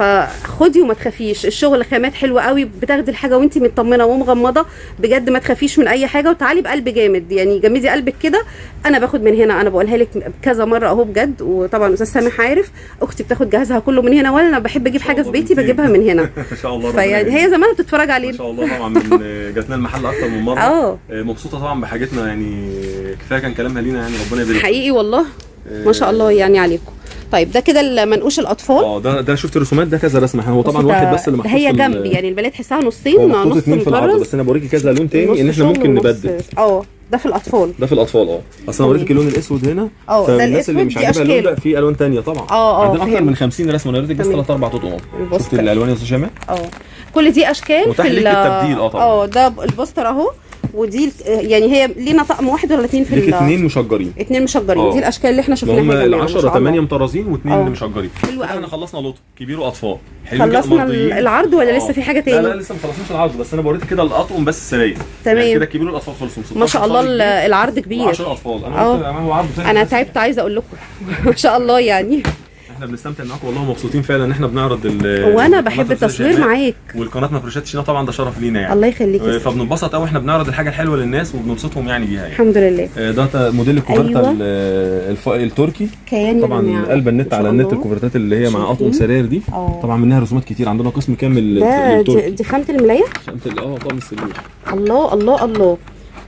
فخدي وما تخافيش الشغل خامات حلوه قوي بتاخدي الحاجه وانت مطمنه ومغمضه بجد ما تخافيش من اي حاجه وتعالي بقلب جامد يعني جمدي قلبك كده انا باخد من هنا انا بقولها لك كذا مره اهو بجد وطبعا استاذ سامح عارف اختي بتاخد جهازها كله من هنا وانا بحب اجيب
ما شاء
حاجه في
الله
بيتي
بنتين.
بجيبها من هنا
ما شاء الله ربنا
فيعني
يهديك.
هي زمان بتتفرج
ما
علينا
شاء الله طبعا من جاتنا المحل اكتر من مره
اه
آه، مبسوطه طبعا بحاجتنا يعني كفايه كان كلامها لينا يعني ربنا يبارك
حقيقي والله
آه،
ما شاء الله يعني عليكم طيب ده كده المنقوش الاطفال
اه ده ده شفت الرسومات ده كذا رسمه هو طبعا
بصي
واحد
ده-
بس اللي
ده
محطوط
هي
في ال-
جنب يعني البلاد تحسها
هو
نصين
محطوط
نص
اتنين في العرض
مطرز
بس انا بوريكي كذا لون تاني
نص
ان احنا
شغل
ممكن
ونص-
نبدل
اه ده في الاطفال
ده في الاطفال اه اصل انا وريتك اللون الاسود هنا
اه ده
فالناس اللي
الاسود
مش
دي
عاجبها اللون ده
اشكال
في الوان تانية طبعا
اه اه
عندنا اكتر
فهمت.
من 50 رسمه انا وريتك بس
تمام.
ثلاث اربع اطقم شفت
البوستر
الالوان يا استاذ شيماء
اه كل دي اشكال
متاح
في
ليك
ال-
التبديل، اه طبعا.
اه ده البوستر اهو ودي ال- يعني هي لينا طقم واحد ولا اتنين في
ليك
ال-
اتنين مشجرين
اتنين مشجرين
اه.
دي الاشكال اللي احنا
ما
شفناها
هم
يا جماعة، ما
ال10
شاء
8
الله.
مطرزين واثنين
اه.
اللي مشجرين
حلو
احنا
قوي.
خلصنا لوط كبير واطفال حلوين كده،
خلصنا
مرضيين.
العرض ولا
اه.
لسه في حاجه
لا لا
تاني
لسه ما خلصناش العرض بس انا بوريتك كده الاطقم بس سراير
تمام.
يعني كده الكبير والاطفال خلصوا
ما شاء الله ال- العرض كبير
10 اطفال انا
اه.
قلت يا جماعه هو عرض ثاني
انا
بس
تعبت عايزه اقول لكم ما شاء الله يعني
احنا بنستمتع معاكم والله مبسوطين فعلا ان احنا بنعرض ال
وانا
القناة
بحب
الأستاذ
التصوير
شيماء
معاك
والقناه مفروشات شينا طبعا ده شرف لينا يعني
الله يخليك يا سيدي.
فبننبسط قوي احنا بنعرض الحاجه الحلوه للناس وبنبسطهم يعني بيها يعني
الحمد لله
آه، ده ت- موديل الكوفرتا
أيوة.
ال- الف- التركي
كيان
طبعا
يعني
قلب النت
ما
على
شاء
النت
الله.
الكوفرتات اللي هي مع اطقم
شايفين؟
سراير دي
اه
طبعا منها رسومات كتير عندنا قسم كامل
ده دي,
للتركي
دي خامه الملايه
عشان تل- اه طقم السرير
الله الله الله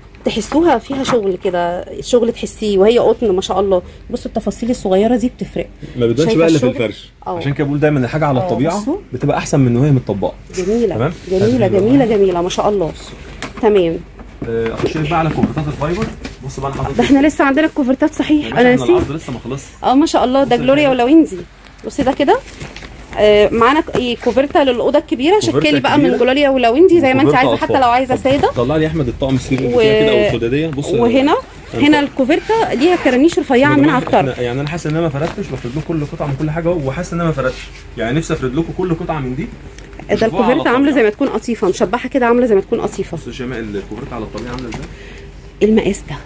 تحسوها فيها شغل كده شغل تحسيه وهي قطن ما شاء الله بصوا التفاصيل الصغيره دي بتفرق
ما بتبانش
شايفة
بقى الا في
الشغل؟
الفرش
اه.
عشان كده بقول دايما الحاجه على
اه،
الطبيعه
بصوا.
بتبقى احسن من وهي متطبقه
جميله
تمام؟
جميله
هذه
جميله جميله ما شاء الله تمام
آه، اخش لك بقى على كوفرتات الفايبر بص بقى انا حاطط
ده احنا لسه عندنا الكوفرتات صحيح
يا باشا
انا
احنا
نسيت
العرض لسه ما خلصش
اه ما شاء الله ده
بص
جلوريا
الحاجة.
ولوينزي بصي ده كده آه معانا ك- ايه كوفرتا للاوضه الكبيره
كوفرتا
شكلي بقى من
كبيرة.
جلوريا ولوينزي زي ما انت
وكوفرتا
عايزه
أطفال.
حتى لو عايزه
طب
ساده
طلع لي يا احمد الطقم السرير اللي
و-
فيها كده او السداديه بص
وهنا هنا الكوفرتا ليها كرانيش رفيعه من على الطرف
إحنا- يعني انا حاسس ان انا ما فردتش بفرد لكم كل قطعه من كل حاجه اهو وحاسس ان انا ما فردتش يعني نفسي افرد لكم كل قطعه من دي
ده
وشوفوها على
الكوفرتا عامله زي
الطبيعة.
ما تكون قطيفه مشبحه كده عامله زي ما تكون قطيفه
بص يا شيماء الكوفرت على الطبيعه عامله ازاي
المقاس ده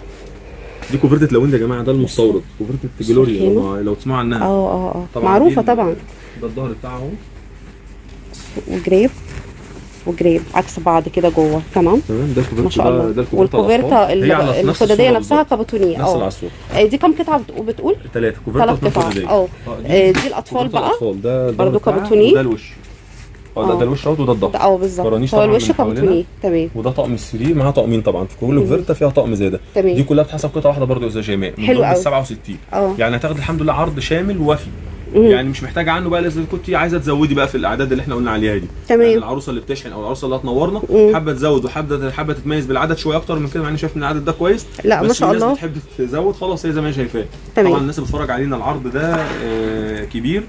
دي كوفرتة لويند يا جماعه ده المستورد كوفرتة جلوريا
حلو.
لو- لو تسمعوا
اه
عنها
اه اه
طبعاً
معروفه
دي ال-
طبعا
ده الظهر بتاعها اهو
وجريب وجريب عكس بعض كده جوه تمام
تمام ده الكوفرتا
ما شاء
بقى-
الله
ده الكوفرتا
والكوفرتا
الأطفال. هي على
ال-
نفس
الخداديه
الصورة
نفسها
بالظبط.
كابوتونيه
نفس
اه
العصفور
آه، دي كام قطعه بت- بتقول
ثلاثة كوفرتا
ثلاث
واثنين
قطع
خدادية.
اه
آه،
آه، دي الاطفال
كوفرتا
بقى
الأطفال ده الظهر
برضو
بتاعها
كابوتوني.
وده الوش اه ده,
آه.
ده الوش اهوت وده الظهر
ده اه بالظبط
فرانيش
هو
طبعاً
الوش
من حوالينا.
كابوتونيه تمام
وده طقم السرير معاه طقمين طبعا في كل
مم.
كوفرتا فيها طقم زياده دي
تمام
كلها بتحسب قطعه واحده برضه يا استاذ شيماء من
حلو
ضمن ال
أوي.
67
اه
يعني هتاخد الحمد لله عرض شامل ووفي
مم.
يعني مش محتاجه عنه بقى لازم كنت عايزه تزودي بقى في الاعداد اللي احنا قلنا عليها دي
تمام.
يعني العروسه اللي بتشحن او العروسه اللي هتنورنا
مم.
حابه تزود وحابه حابه تتميز بالعدد شويه اكتر من كده مع اني شايف ان العدد ده كويس
لا
بس
ما شاء
في ناس
الله
بتحب تزود خلاص هي زي ما هي شايفاه
تمام.
طبعا الناس اللي بتتفرج علينا العرض ده آه، كبير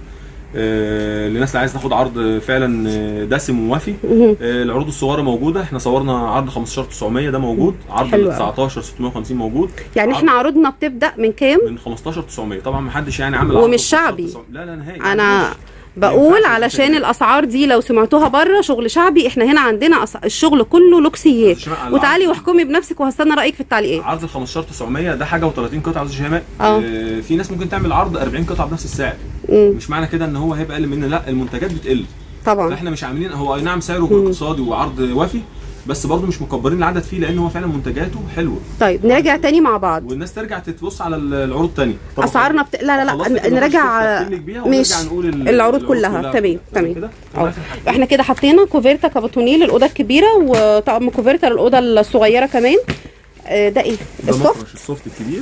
آه، للناس اللي عايز تاخد عرض فعلا آه، دسم ووفي
مهم.
آه، العروض الصغيره موجوده احنا صورنا عرض 15 900 ده موجود عرض
حلو
ال
أوي.
19 650 موجود
يعني
عرض
احنا عروضنا بتبدا من كام
من 15 900 طبعا ما حدش يعني عامل
ومش
عرض 15
شعبي.
900. لا لا نهائي
انا
معلش.
بقول
ينفعش
علشان
تتكلم.
الاسعار دي لو سمعتوها بره شغل شعبي احنا هنا عندنا أس- الشغل كله لوكسيات
شماء على
وتعالي
العرض.
واحكمي بنفسك وهستنى رايك في التعليقات
عرض ال 15 900 ده حاجه و30 قطعه يا استاذ شيماء
اه.
آه، في ناس ممكن تعمل عرض 40 قطعه بنفس السعر
مم.
مش معنى كده ان هو هيبقى اقل مننا لا المنتجات بتقل
طبعا
فاحنا مش عاملين هو اي نعم سعره
مم.
اقتصادي وعرض وافي بس برضه مش مكبرين العدد فيه لان هو فعلا منتجاته حلوه
طيب نراجع تاني مع بعض
والناس ترجع تتبص على العروض تاني
اسعارنا بت... لا لا
خلصت
لا
كده
ن- نراجع
نخش تختملك بيها ونرجع
ماشي
نقول ال-
العروض كلها. تمام، تمام.
كده
اه. احنا كده حطينا كوفيرتا كابوتونيه للاوضه الكبيره وطقم كوفيرتا للاوضه الصغيره كمان آه، ده ايه
ده
السوفت
مفرش السوفت الكبير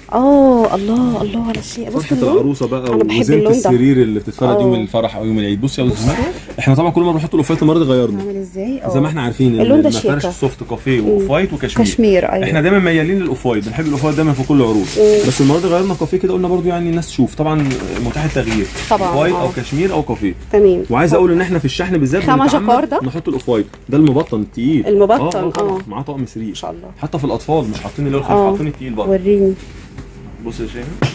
اه الله الله على الشيء بص
فرحة
اللون
العروسه بقى
أنا بحب
وزينة
اللون ده.
السرير اللي بتتفرد
اه.
يوم الفرح او يوم العيد بصي يا استاذ
بص.
جمال احنا طبعا كل ما بنحط الاوفات المره دي غيرنا
عامل ازاي اه
زي ما احنا عارفين
اللون ده
المفارش
شياكة.
السوفت كافيه واوف وايت وكشمير
كشمير ايوه
احنا دايما ميالين للاوف وايت بنحب الاوف وايت دايما في كل عروض
مم.
بس المره دي غيرنا كافيه كده قلنا برضو يعني الناس تشوف طبعا متاح التغيير
طبعا،
أوف وايت
اه.
او كشمير او كافيه
تمام
وعايز اقول ان احنا في الشحن بالذات
خامة
بنتعمد
جاكاردا؟
نحط الاوف وايت ده المبطن التقيل
المبطن،
اه طبعا
اه.
معاه طقم
ما
سرير
شاء الله
حتى في الاطفال مش حاطين اللي هو الخفيف
اه.
حاطين التقيل برضه
وريني
بص يا شيخ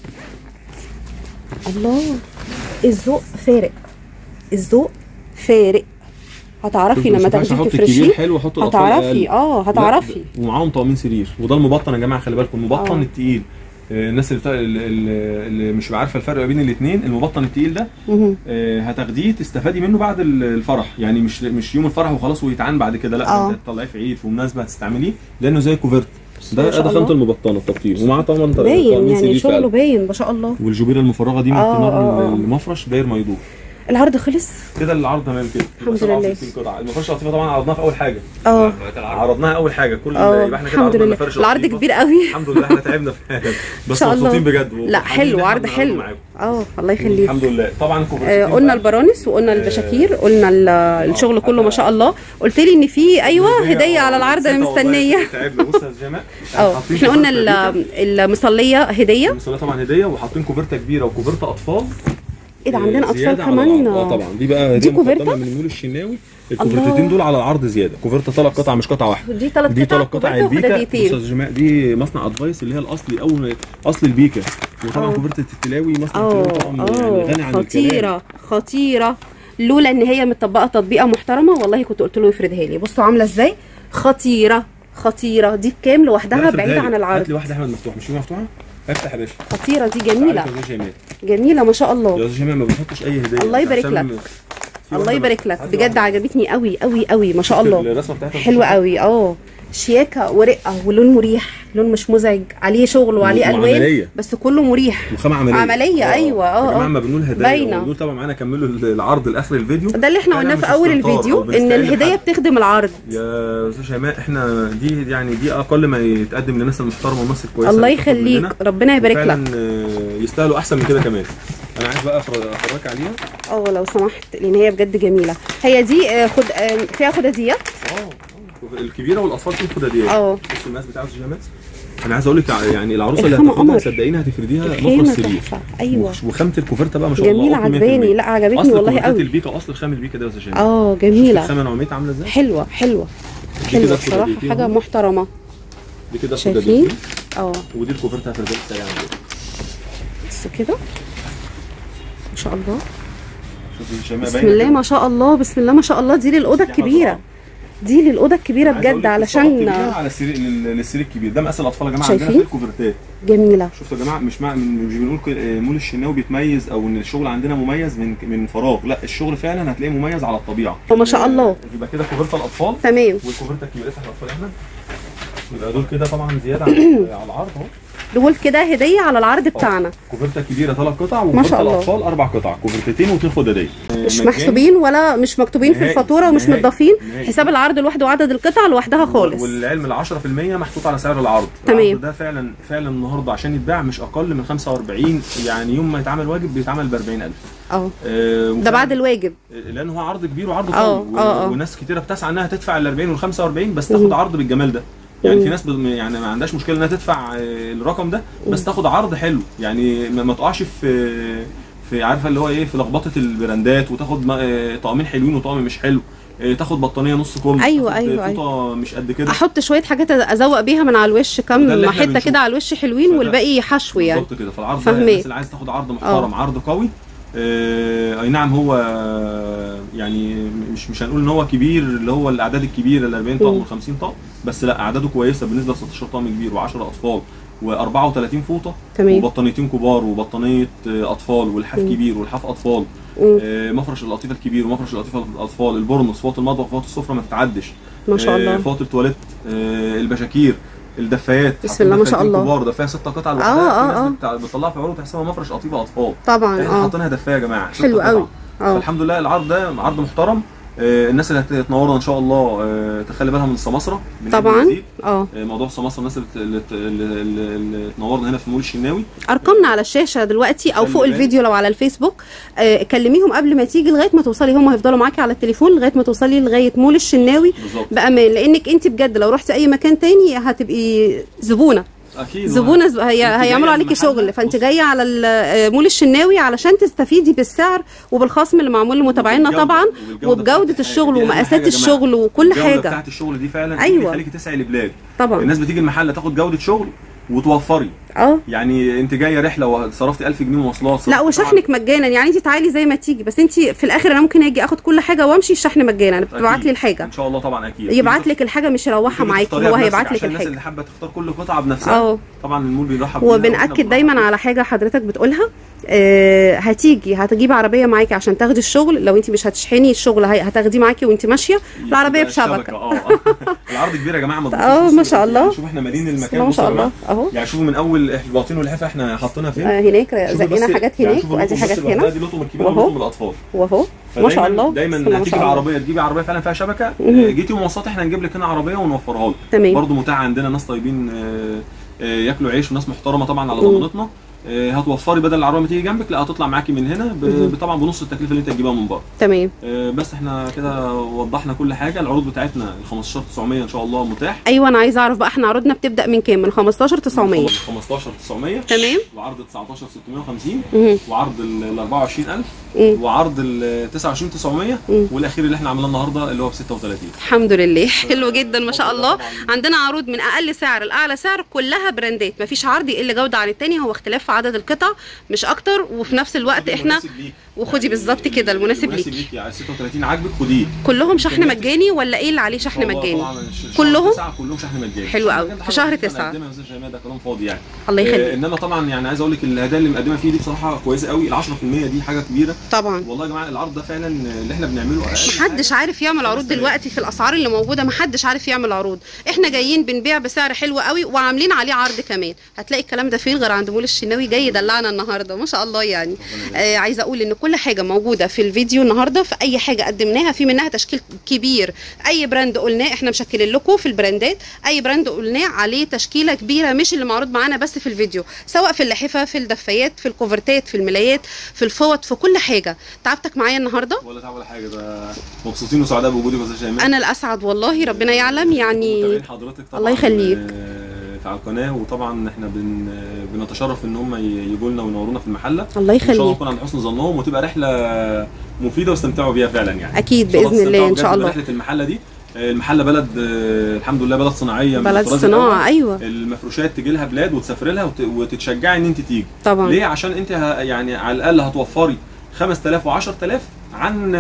الله الذوق فارق الذوق فارق هتعرفي لما تاخديه
احط
تفرشيه
الكبير حلو احط الاطفال
هتعرفي
أقل.
اه هتعرفي
لا، ومعاهم طقمين سرير وده المبطن يا جماعه خلي بالكم المبطن
اه.
التقيل آه، الناس اللي, بتا... اللي- اللي اللي مش عارفه الفرق ما بين الاثنين المبطن التقيل ده
مهم.
آه، هتاخديه تستفادي منه بعد ال- الفرح يعني مش مش يوم الفرح وخلاص ويتعان بعد كده لا
اه.
انت تطلعيه في عيد في مناسبه هتستعمليه لانه زي كوفرت
ما
ده
شاء
ده
الله.
خامه المبطنه التبطين ومعاه طبعا
باين
طقمين
يعني
سرير في
شغله
قلب.
باين ما شاء الله
والجبيره المفرغه دي من
اه،
كنار
اه، اه.
المفرش داير ما يدور
العرض خلص
كده العرض تمام كده
الحمد
يبقى
لله.
67 قطعه المفرش اللطيفه طبعا عرضناها في اول حاجه
اه
عرضناها اول حاجه كل
اه
يبقى احنا كده
الحمد
عرضنا
لله
المفارش
العرض
اللطيفة.
كبير قوي
الحمد لله احنا تعبنا في حاجه بس
شاء الله.
مبسوطين بجد
لا
وفرحانين
حلو
إن إحنا
عرض
بنعرضه
حلو
معاكم.
اه الله يخليك
الحمد لله طبعا
آه
كوفرتين
قلنا
بقى.
البرانس وقلنا
آه،
البشاكير قلنا ال- الشغل كله ما شاء الله قلت لي ان في ايوه هديه على العرض انا
نسيتها والله،
مستنيه
تعبنا بص يا جماعه
اه احنا قلنا ال- المصليه هديه
المصليه طبعا هديه وحاطين كوفرته كبيره وكوفرته اطفال
ايه ده عندنا اطفال
زيادة على
كمان
العرض. اه طبعا دي بقى
دي
هديه مقدمه
كوفرتة؟
من مول الشناوي الكوفرتتين دول على العرض زياده كوفرته ثلاث قطع مش قطعه واحده
دي ثلاث
دي
قطع
ثلاث قطع
كوفرتة
البيكا بص
وخداديتين.
يا جماعه دي مصنع ادفايس اللي هي الاصلي اول اصل البيكا وطبعا
اه.
كوفرته التلاوي مصنع
اه
التلاوي طبعا يعني
اه
غني عن الكلام
خطيره خطيره لولا ان هي متطبقه تطبيقه محترمه والله كنت قلت له يفردها لي بصوا عامله ازاي خطيره خطيره دي بكام لوحدها بعيده عن
هات
العرض
لي واحده احمد مفتوح مش في مفتوحه افتح يا باشا
خطيره دي جميله
تعالى يا أستاذ جمال.
جميله ما شاء
يا
الله
استاذ جمال ما بنحطش اي هديه
الله يبارك
عشان
لك.
في
الله
واحدة
يبارك
بس.
لك
هات لي
بجد
واحدة.
عجبتني قوي قوي قوي ما شاء
شفت
الله
الرسمه بتاعتها
حلوه قوي اه شياكه ورقه ولون مريح لون مش مزعج عليه شغل وعليه الوان
وعملية.
بس كله مريح
وخامه عمليه
عملية، أيوة، اه،
يا جماعه
اه.
ما بنقول هدايا
باينة.
ونقول طبعا معانا كملوا العرض لاخر الفيديو
ده اللي احنا
فعلا
قلناه
مش
في اول
استهتار
الفيديو
أو
ان
بنستقل
الهديه
حد.
بتخدم العرض
يا استاذ شيماء احنا دي يعني دي اقل ما يتقدم للناس المحترمه والناس الكويسه
الله
اللي بتاخد
يخليك
مننا.
ربنا يبارك لك
فعلا آه، يستاهلوا احسن من كده كمان انا عايز بقى أفر- افرجك عليها
اه لو سمحت لان هي بجد جميله هي دي آه، خد آه، فيها خداديات
اه آه. الكبيره والاطفال فيهم خداديات
اه.
بص المقاس بتاع استاذ شيماء انا عايز اقول لك يعني العروسه اللي
الخامة
هتاخدها
قمر.
صدقيني هتفرديها
الخامه
مفرش سرير
تحفه ايوه
وخ- وخامه الكوفرته بقى ما شاء الله
جميله
قطن 100%.
عجباني لا عجبتني
اصل
والله
كوفرتات
قوي
البيكا اصل خام البيكا ده يا استاذ شيماء
اه
شفت
جميله
الخامه نوعيتها عامله ازاي
حلوه حلوه
دي
حلوه
كده
بصراحه
الخداديتين
حاجه
اهو.
محترمه
دي كده
شايفين
الخداديتين
اه
ودي الكوفرته هتفردها سريعا كده
بصوا كده ما شاء الله
شوفي شيماء
بسم
باينة
الله
كده.
ما شاء الله بسم الله ما شاء الله دي للاوضه
دي
الكبيره
حظها.
دي للاوضه الكبيره
عايز أقول
بجد
لك
علشان
الطبقة على السرير لل- للسرير الكبير ده مقاس الاطفال يا جماعه عندنا
شايفين؟
في الكوفرتات
جميله
شفتوا يا جماعه مش مع مش بنقول ك- آه، مول الشناوي بيتميز او ان الشغل عندنا مميز من من فراغ لا الشغل فعلا هتلاقيه مميز على الطبيعه
وما شاء الله.
آه، يبقى كده كوفرت الاطفال
تمام
والكوفرت الكبير افتح الاطفال احنا يبقى دول كده طبعا زياده على على العرض اهو
دول كده هديه على العرض بتاعنا
كوفرته كبيره ثلاث قطع
ما
وكوفرته
شاء الله.
الاطفال اربع قطع كوفرتتين واثنين خداديه
مش محسوبين ولا مش مكتوبين في
نهائي،
الفاتوره ومش
نهائي،
متضافين
نهائي.
حساب العرض لوحده وعدد القطع لوحدها خالص
والعلم ال 10% محطوط على سعر العرض
تمام.
العرض ده فعلا فعلا النهارده عشان يتباع مش اقل من 45 يعني يوم ما يتعمل واجب بيتعمل ب 40000
اه
آه،
ده
وفعلاً-
بعد الواجب
لان هو عرض كبير وعرض
اه،
قوي و-
اه، اه.
وناس كتيره بتسعى انها تدفع ال 40 وال 45 بس
مم.
تاخد عرض بالجمال ده يعني
مم.
في ناس ب- يعني ما عندهاش مشكله انها تدفع آه، الرقم ده بس تاخد عرض حلو يعني ما ما تقعش في في عارفه اللي هو ايه في لخبطه البراندات وتاخد ما- آه، طقمين حلوين وطقم مش حلو آه، تاخد بطانيه نص كم
أيوة،
تاخد
أيوة،
فوطه مش قد كده
احط شويه حاجات ازوق بيها من على الوش
ده
كام
اللي احنا
حته
بنشوفه.
كده على الوش حلوين
فده-
والباقي حشو يعني
بالظبط كده فالعرض ده
فاهماه.
الناس اللي عايز تاخد عرض محترم عرض قوي آه، اي نعم هو آه، يعني مش مش هنقول ان هو كبير اللي هو الاعداد الكبيره ال 40 طقم
مم.
وال 50 طقم بس لا اعداده كويسه بالنسبه ل 16 طقم كبير و10 اطفال و34 فوطه
تمام
وبطانيتين كبار وبطانيه آه، اطفال والحاف
مم.
كبير والحاف اطفال
مم.
آه، مفرش القطيفه الكبير ومفرش القطيفه الاطفال البرنس فوط المطبخ فوط السفره ما تتعدش
ما شاء
آه،
الله
فوط التواليت آه، البشاكير الدفايات
بسم
حاطين
الله ما شاء
دفايتين
الله.
كبار دفايه ست قطع
آه،
لوحدها
آه،
في
آه.
ناس بتع- بتطلعها في عروض تحسبها مفرش قطيفه اطفال
طبعا
احنا
اه
حاطينها دفايه يا جماعه ست
حلو
قطع.
قوي اه
فالحمد لله العرض ده عرض محترم آه، الناس اللي هتنورنا ان شاء الله آه، تخلي بالها من السماسره من
طبعاً.
أجل الزيت.
اه
آه، موضوع السماسره الناس اللي, اللي, اللي, اللي, اللي تنورنا هنا في مول الشناوي
ارقامنا على الشاشه دلوقتي او
خلي
فوق
بالك.
الفيديو لو على الفيسبوك آه كلميهم قبل ما تيجي لغايه ما توصلي هم هيفضلوا معاكي على التليفون لغايه ما توصلي لغايه مول الشناوي
بالظبط
بامان لانك انت بجد لو رحتي اي مكان تاني هتبقي زبونه
اكيد
زبونه زب... هي...
أنت
هيعملوا
جاية
عليكي
المحل،
شغل فانت
بص.
جايه على ال- آه، مول الشناوي علشان تستفيدي بالسعر وبالخصم اللي معمول لمتابعينا
وبالجودة-
طبعا
وبالجودة
وبجوده
بتاعت
الشغل
دي أهم حاجة
ومقاسات
يا جماعة.
الشغل وكل
الجودة
حاجه
بتاعت الشغل دي فعلا
أيوة.
أيوة. تخليكي تسعي البلاد
طبعا
الناس بتيجي المحل تاخد جوده شغل وتوفري
اه
يعني انت جايه رحله وصرفتي 1000 جنيه مواصلات
لا
صرفتي
وشحنك مجانا يعني انت تعالي زي ما تيجي بس انت في الاخر انا ممكن اجي اخد كل حاجه وامشي الشحن مجانا
طبعاً
بتبعت
أكيد.
لي الحاجه
ان شاء الله طبعا اكيد
يبعت لك الحاجه مش يروحها معاكي هو هيبعت لك
عشان الناس
الحاجه
اللي حابه تختار كل قطعه بنفسها
اه
طبعا المول بيرحب بيها وإحنا
وبنأكد دايما
بنرحب
على حاجه حضرتك بتقولها آه هتيجي هتجيبي عربيه معاكي عشان تاخدي الشغل لو انت مش هتشحني الشغل هي- هتاخديه معاكي وانت ماشيه
بيها.
العربية
يبقى
بشبكة.
الشبكة، اه العرض كبير يا جماعه ما
اه،
تبصوش
ما
بس
شاء الله.
يعني شوف احنا مالين
بسم
المكان
الله ما
بصوا
شاء
يا جماعة.
الله اهو
يعني شوفوا من اول الباطين واللحافه احنا حاطينها فين
آه هناك
شوفوا
زقنا
بس-
حاجات
يعني
هناك
شوفوا
وادي
اللطم
حاجات
بس لوحدها
هنا
دي لطم الكبيره
وأهو.
ولطم الاطفال
واهو ما شاء
فدايماً-
الله
دايما
بسم الله ما
هتيجي
شاء الله.
العربيه تجيبي عربيه فعلا فيها شبكه
مهم.
آه، جيتي مواصلات احنا نجيب لك هنا عربيه ونوفرها لك
تمام
برضه متاح عندنا ناس طيبين آه، آه، ياكلوا عيش وناس محترمه طبعا على
مم.
ضمانتنا آه، هتوفري بدل العربيه ما تيجي جنبك لا هتطلع معاكي من هنا ب-
مم.
ب- طبعا بنص التكلفه اللي انت تجيبها من بره
تمام
آه، بس احنا كده وضحنا كل حاجه العروض بتاعتنا ال 15 900 ان شاء الله متاح
ايوه انا عايزه اعرف بقى احنا عروضنا بتبدا من كام من 15 900
15 900
تمام.
وعرض 19 650
مهم.
وعرض ال 24000
مم.
وعرض ال 29 900
مم.
والاخير اللي احنا عملناه النهارده اللي هو ب 36
الحمد لله حلو جدا ما شاء الله
طبعاً.
عندنا عروض من اقل سعر لاعلى سعر كلها براندات مفيش عرض يقل جوده عن التاني هو اختلاف في عدد القطع مش اكتر وفي نفس الوقت احنا
المناسب ليك.
وخدي بالظبط كده المناسب
المناسب
ليكي.
ليك يعني 36 عاجبك خديه
كلهم شحن
إمكانيات-
مجاني ولا ايه اللي عليه شحن
إن شاء الله
مجاني
طبعاً الش-
كلهم؟
شهر تسعة كلهم شحن مجاني
حلو
الشحن
قوي.
المجاني ده
في شهر
حاجة
تسعة.
هنقدمها يا أستاذ شيماء، ده كلام فاضي يعني
الله
آه،
يخليك
انما طبعا يعني عايز اقول لك الهدايا اللي مقدمه فيه دي بصراحه كويسه قوي ال 10% دي حاجه كبيره
طبعا
والله يا جماعه العرض ده فعلا اللي احنا بنعمله أقل
محدش عارف يعمل عروض دلوقتي في الاسعار اللي موجوده محدش عارف يعمل عروض احنا جايين بنبيع بسعر حلو قوي وعاملين عليه عرض كمان هتلاقي الكلام ده فين غير عند مول الشناوي جاي يدلعنا النهارده ما شاء الله يعني آه عايزه اقول ان كل حاجه موجوده في الفيديو النهارده في اي حاجه قدمناها في منها تشكيل كبير اي براند قلناه احنا مشكلين لكم في البراندات اي براند قلناه عليه تشكيله كبيره مش اللي معروض معانا بس في الفيديو سواء في اللحفه في الدفايات في الكوفرتات في الملايات في الفوط في كل حاجه تعبتك معايا النهارده
ولا تعب ولا حاجه ده مبسوطين وسعداء بوجودك يا استاذ شيماء
انا الاسعد والله ربنا يعلم يعني
متابعين حضرتك طبعا
الله يخليك.
آه، على القناه وطبعا احنا بن آه، بنتشرف ان هم يجوا لنا وينورونا في المحله
الله
ان شاء الله
يخليك
نكون عند حسن ظنهم وتبقى رحله مفيده واستمتعوا بيها فعلا يعني
اكيد
إن شاء
باذن الله ان
تستمتعوا
شاء
بجد
الله
برحله المحله دي آه، المحله بلد آه، الحمد لله بلد صناعيه من
بلد
الطراز الأول.
صناعه ايوه
المفروشات تجي لها بلاد وتسافري لها وت- وتتشجعي ان انت تيجي
طبعا
ليه عشان انت ه- يعني على الاقل هتوفري 5000 و10000 عن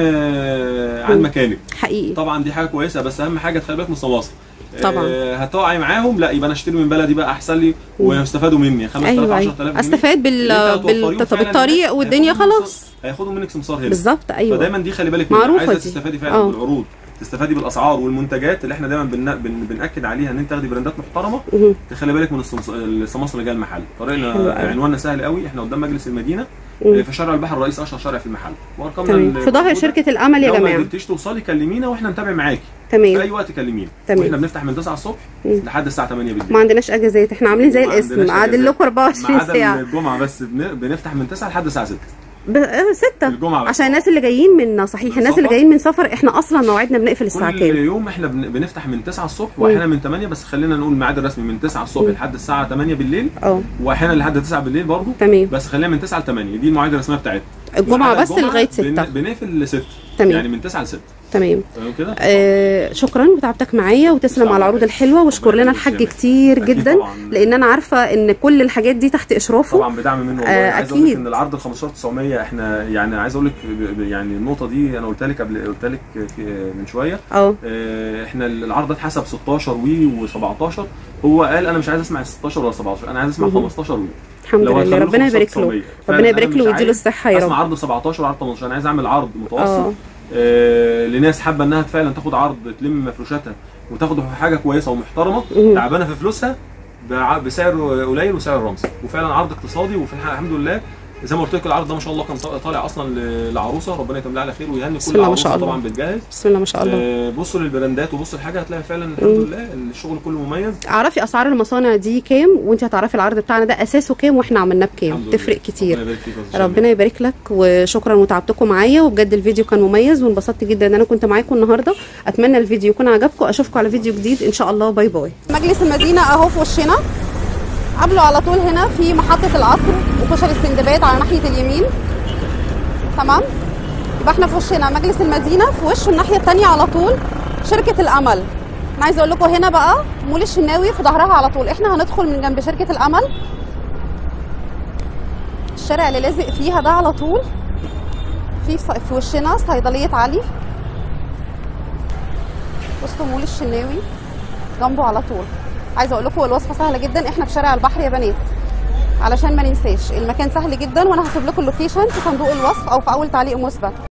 آه، عن
مم.
مكانك
حقيقي
طبعا دي حاجه كويسه بس اهم حاجه تخلي بالك من السماسره
طبعا.
آه، هتقعي معاهم لا يبقى انا اشتري من بلدي بقى احسن لي
مم.
ويستفادوا مني 5000
ايوه
10000
ايوه
جنيه
استفاد بال...
اللي انت هتوفريهم
بال...
فعلاً
بالطريق
هياخدوا
والدنيا
منك
خلاص
سمسار- هياخدوا منك سمسار هنا
بالظبط ايوه
فدايما دي خلي بالك منها.
معروفة
عايزه
دي.
تستفادي فعلا
اه.
بالعروض تستفادي بالاسعار والمنتجات اللي احنا دايما بن... بن... بناكد عليها ان انت تاخدي براندات محترمه
مهم.
تخلي بالك من السمس... السماسره اللي جايه المحل
حلو
طريقنا
قوي.
عنواننا سهل قوي احنا قدام مجلس المدينه
مم.
في شارع البحر الرئيس اشهر شارع في المحل وارقامنا
تمام
ال-
في ظهر
موجودة.
شركه الامل يا
لو ما
جماعه
قدرتيش توصلي كلمينا واحنا نتابع معاكي في
تمام
اي وقت كلمينا
تمام.
واحنا بنفتح من 9 الصبح
مم.
لحد الساعه 8 بالليل
ما عندناش اجازات احنا عاملين زي
وما عندناش
الاسم قاعدين
أجازات.
لكم 24
ما عدا
ساعه
الجمعه بس بن... بنفتح من 9 لحد الساعه 6
ب... آه، ستة
الجمعه بس
عشان الناس اللي جايين من صحيح
من
الناس اللي
سفر.
جايين من سفر احنا اصلا موعدنا بنقفل الساعه
كل
كام
يوم احنا بن... بنفتح من 9 الصبح واحيانا من 8 بس خلينا نقول الميعاد الرسمي من 9 الصبح
مم.
لحد الساعه 8 بالليل
اه
واحيانا لحد 9 بالليل برضه
تمام
بس خلينا من 9 ل 8 دي المواعيد الرسميه بتاعتنا
الجمعه
وعلى
بس لغايه 6
بن... بنقفل ل 6
تمام
يعني من 9 ل 6
تمام
تمام كده؟
آه شكرا وتعبتك معايا وتسلم على العروض الحلوه واشكر
ربنا
لنا
يخليك
الحاج
يا
كتير
أكيد
جدا
طبعاً.
لان انا عارفه ان كل الحاجات دي تحت اشرافه
طبعا بدعم منه والله
آه،
عايز اقول لك
أكيد.
ان العرض ال 15900 احنا يعني عايز اقول لك ب- ب- يعني النقطه دي انا قلت لك قبل قلت لك في- من شويه
اه
آه، احنا العرض ده اتحسب 16 وي و17 هو قال انا مش عايز اسمع 16 ولا 17 انا عايز اسمع
مهم.
15 وي
الحمد
لو
لله
هتخلوه
ربنا يبارك له
5900. فعلا
ربنا
أنا
يبارك
مش
له ويديله
عايز
الصحه يا
اسمع
رب
عرض 17 وعرض 18 انا عايز اعمل عرض متوسط
اه
آه لناس حابه انها فعلا تاخد عرض تلم مفروشاتها وتاخد حاجه كويسه ومحترمه
مم.
تعبانه في فلوسها بع- بسعر قليل وسعر رمزي وفعلا عرض اقتصادي وفي الحقيقه الحمد لله زي ما قلت لك العرض ده ما شاء الله كان طا- طالع اصلا ل- لعروسه ربنا يتمم لها على خير ويهني
بسم
كل
الله ما
عروسه
شاء الله.
طبعا بتجهز
بسم الله ما شاء الله
آه، بصوا للبراندات وبصوا الحاجه هتلاقي فعلا الحمد
مم.
لله الشغل كله مميز
اعرفي اسعار المصانع دي كام وانت هتعرفي العرض بتاعنا ده اساسه كام واحنا عملناه بكام
الحمد لله.
تفرق كتير
ربنا يبارك فيك يا أستاذ
ربنا يبارك لك وشكرا وتعبتكم معايا وبجد الفيديو كان مميز وانبسطت جدا ان انا كنت معاكم النهارده اتمنى الفيديو يكون عجبكم اشوفكم على فيديو جديد ان شاء الله باي باي مجلس المدينه اهو في وشنا قبله على طول هنا في محطه القطر وكشري السندباد على ناحيه اليمين تمام يبقى احنا في وشنا مجلس المدينه في وشه الناحيه الثانيه على طول شركه الامل انا عايزه اقول لكم هنا بقى مول الشناوي في ظهرها على طول احنا هندخل من جنب شركه الامل الشارع اللي لازق فيها ده على طول في ص- في وشنا صيدليه علي وسط مول الشناوي جنبه على طول عايزه اقول لكم الوصفه سهله جدا احنا في شارع البحر يا بنات علشان ما ننساش المكان سهل جدا وانا هسيب لكم اللوكيشن في صندوق الوصف او في اول تعليق مثبت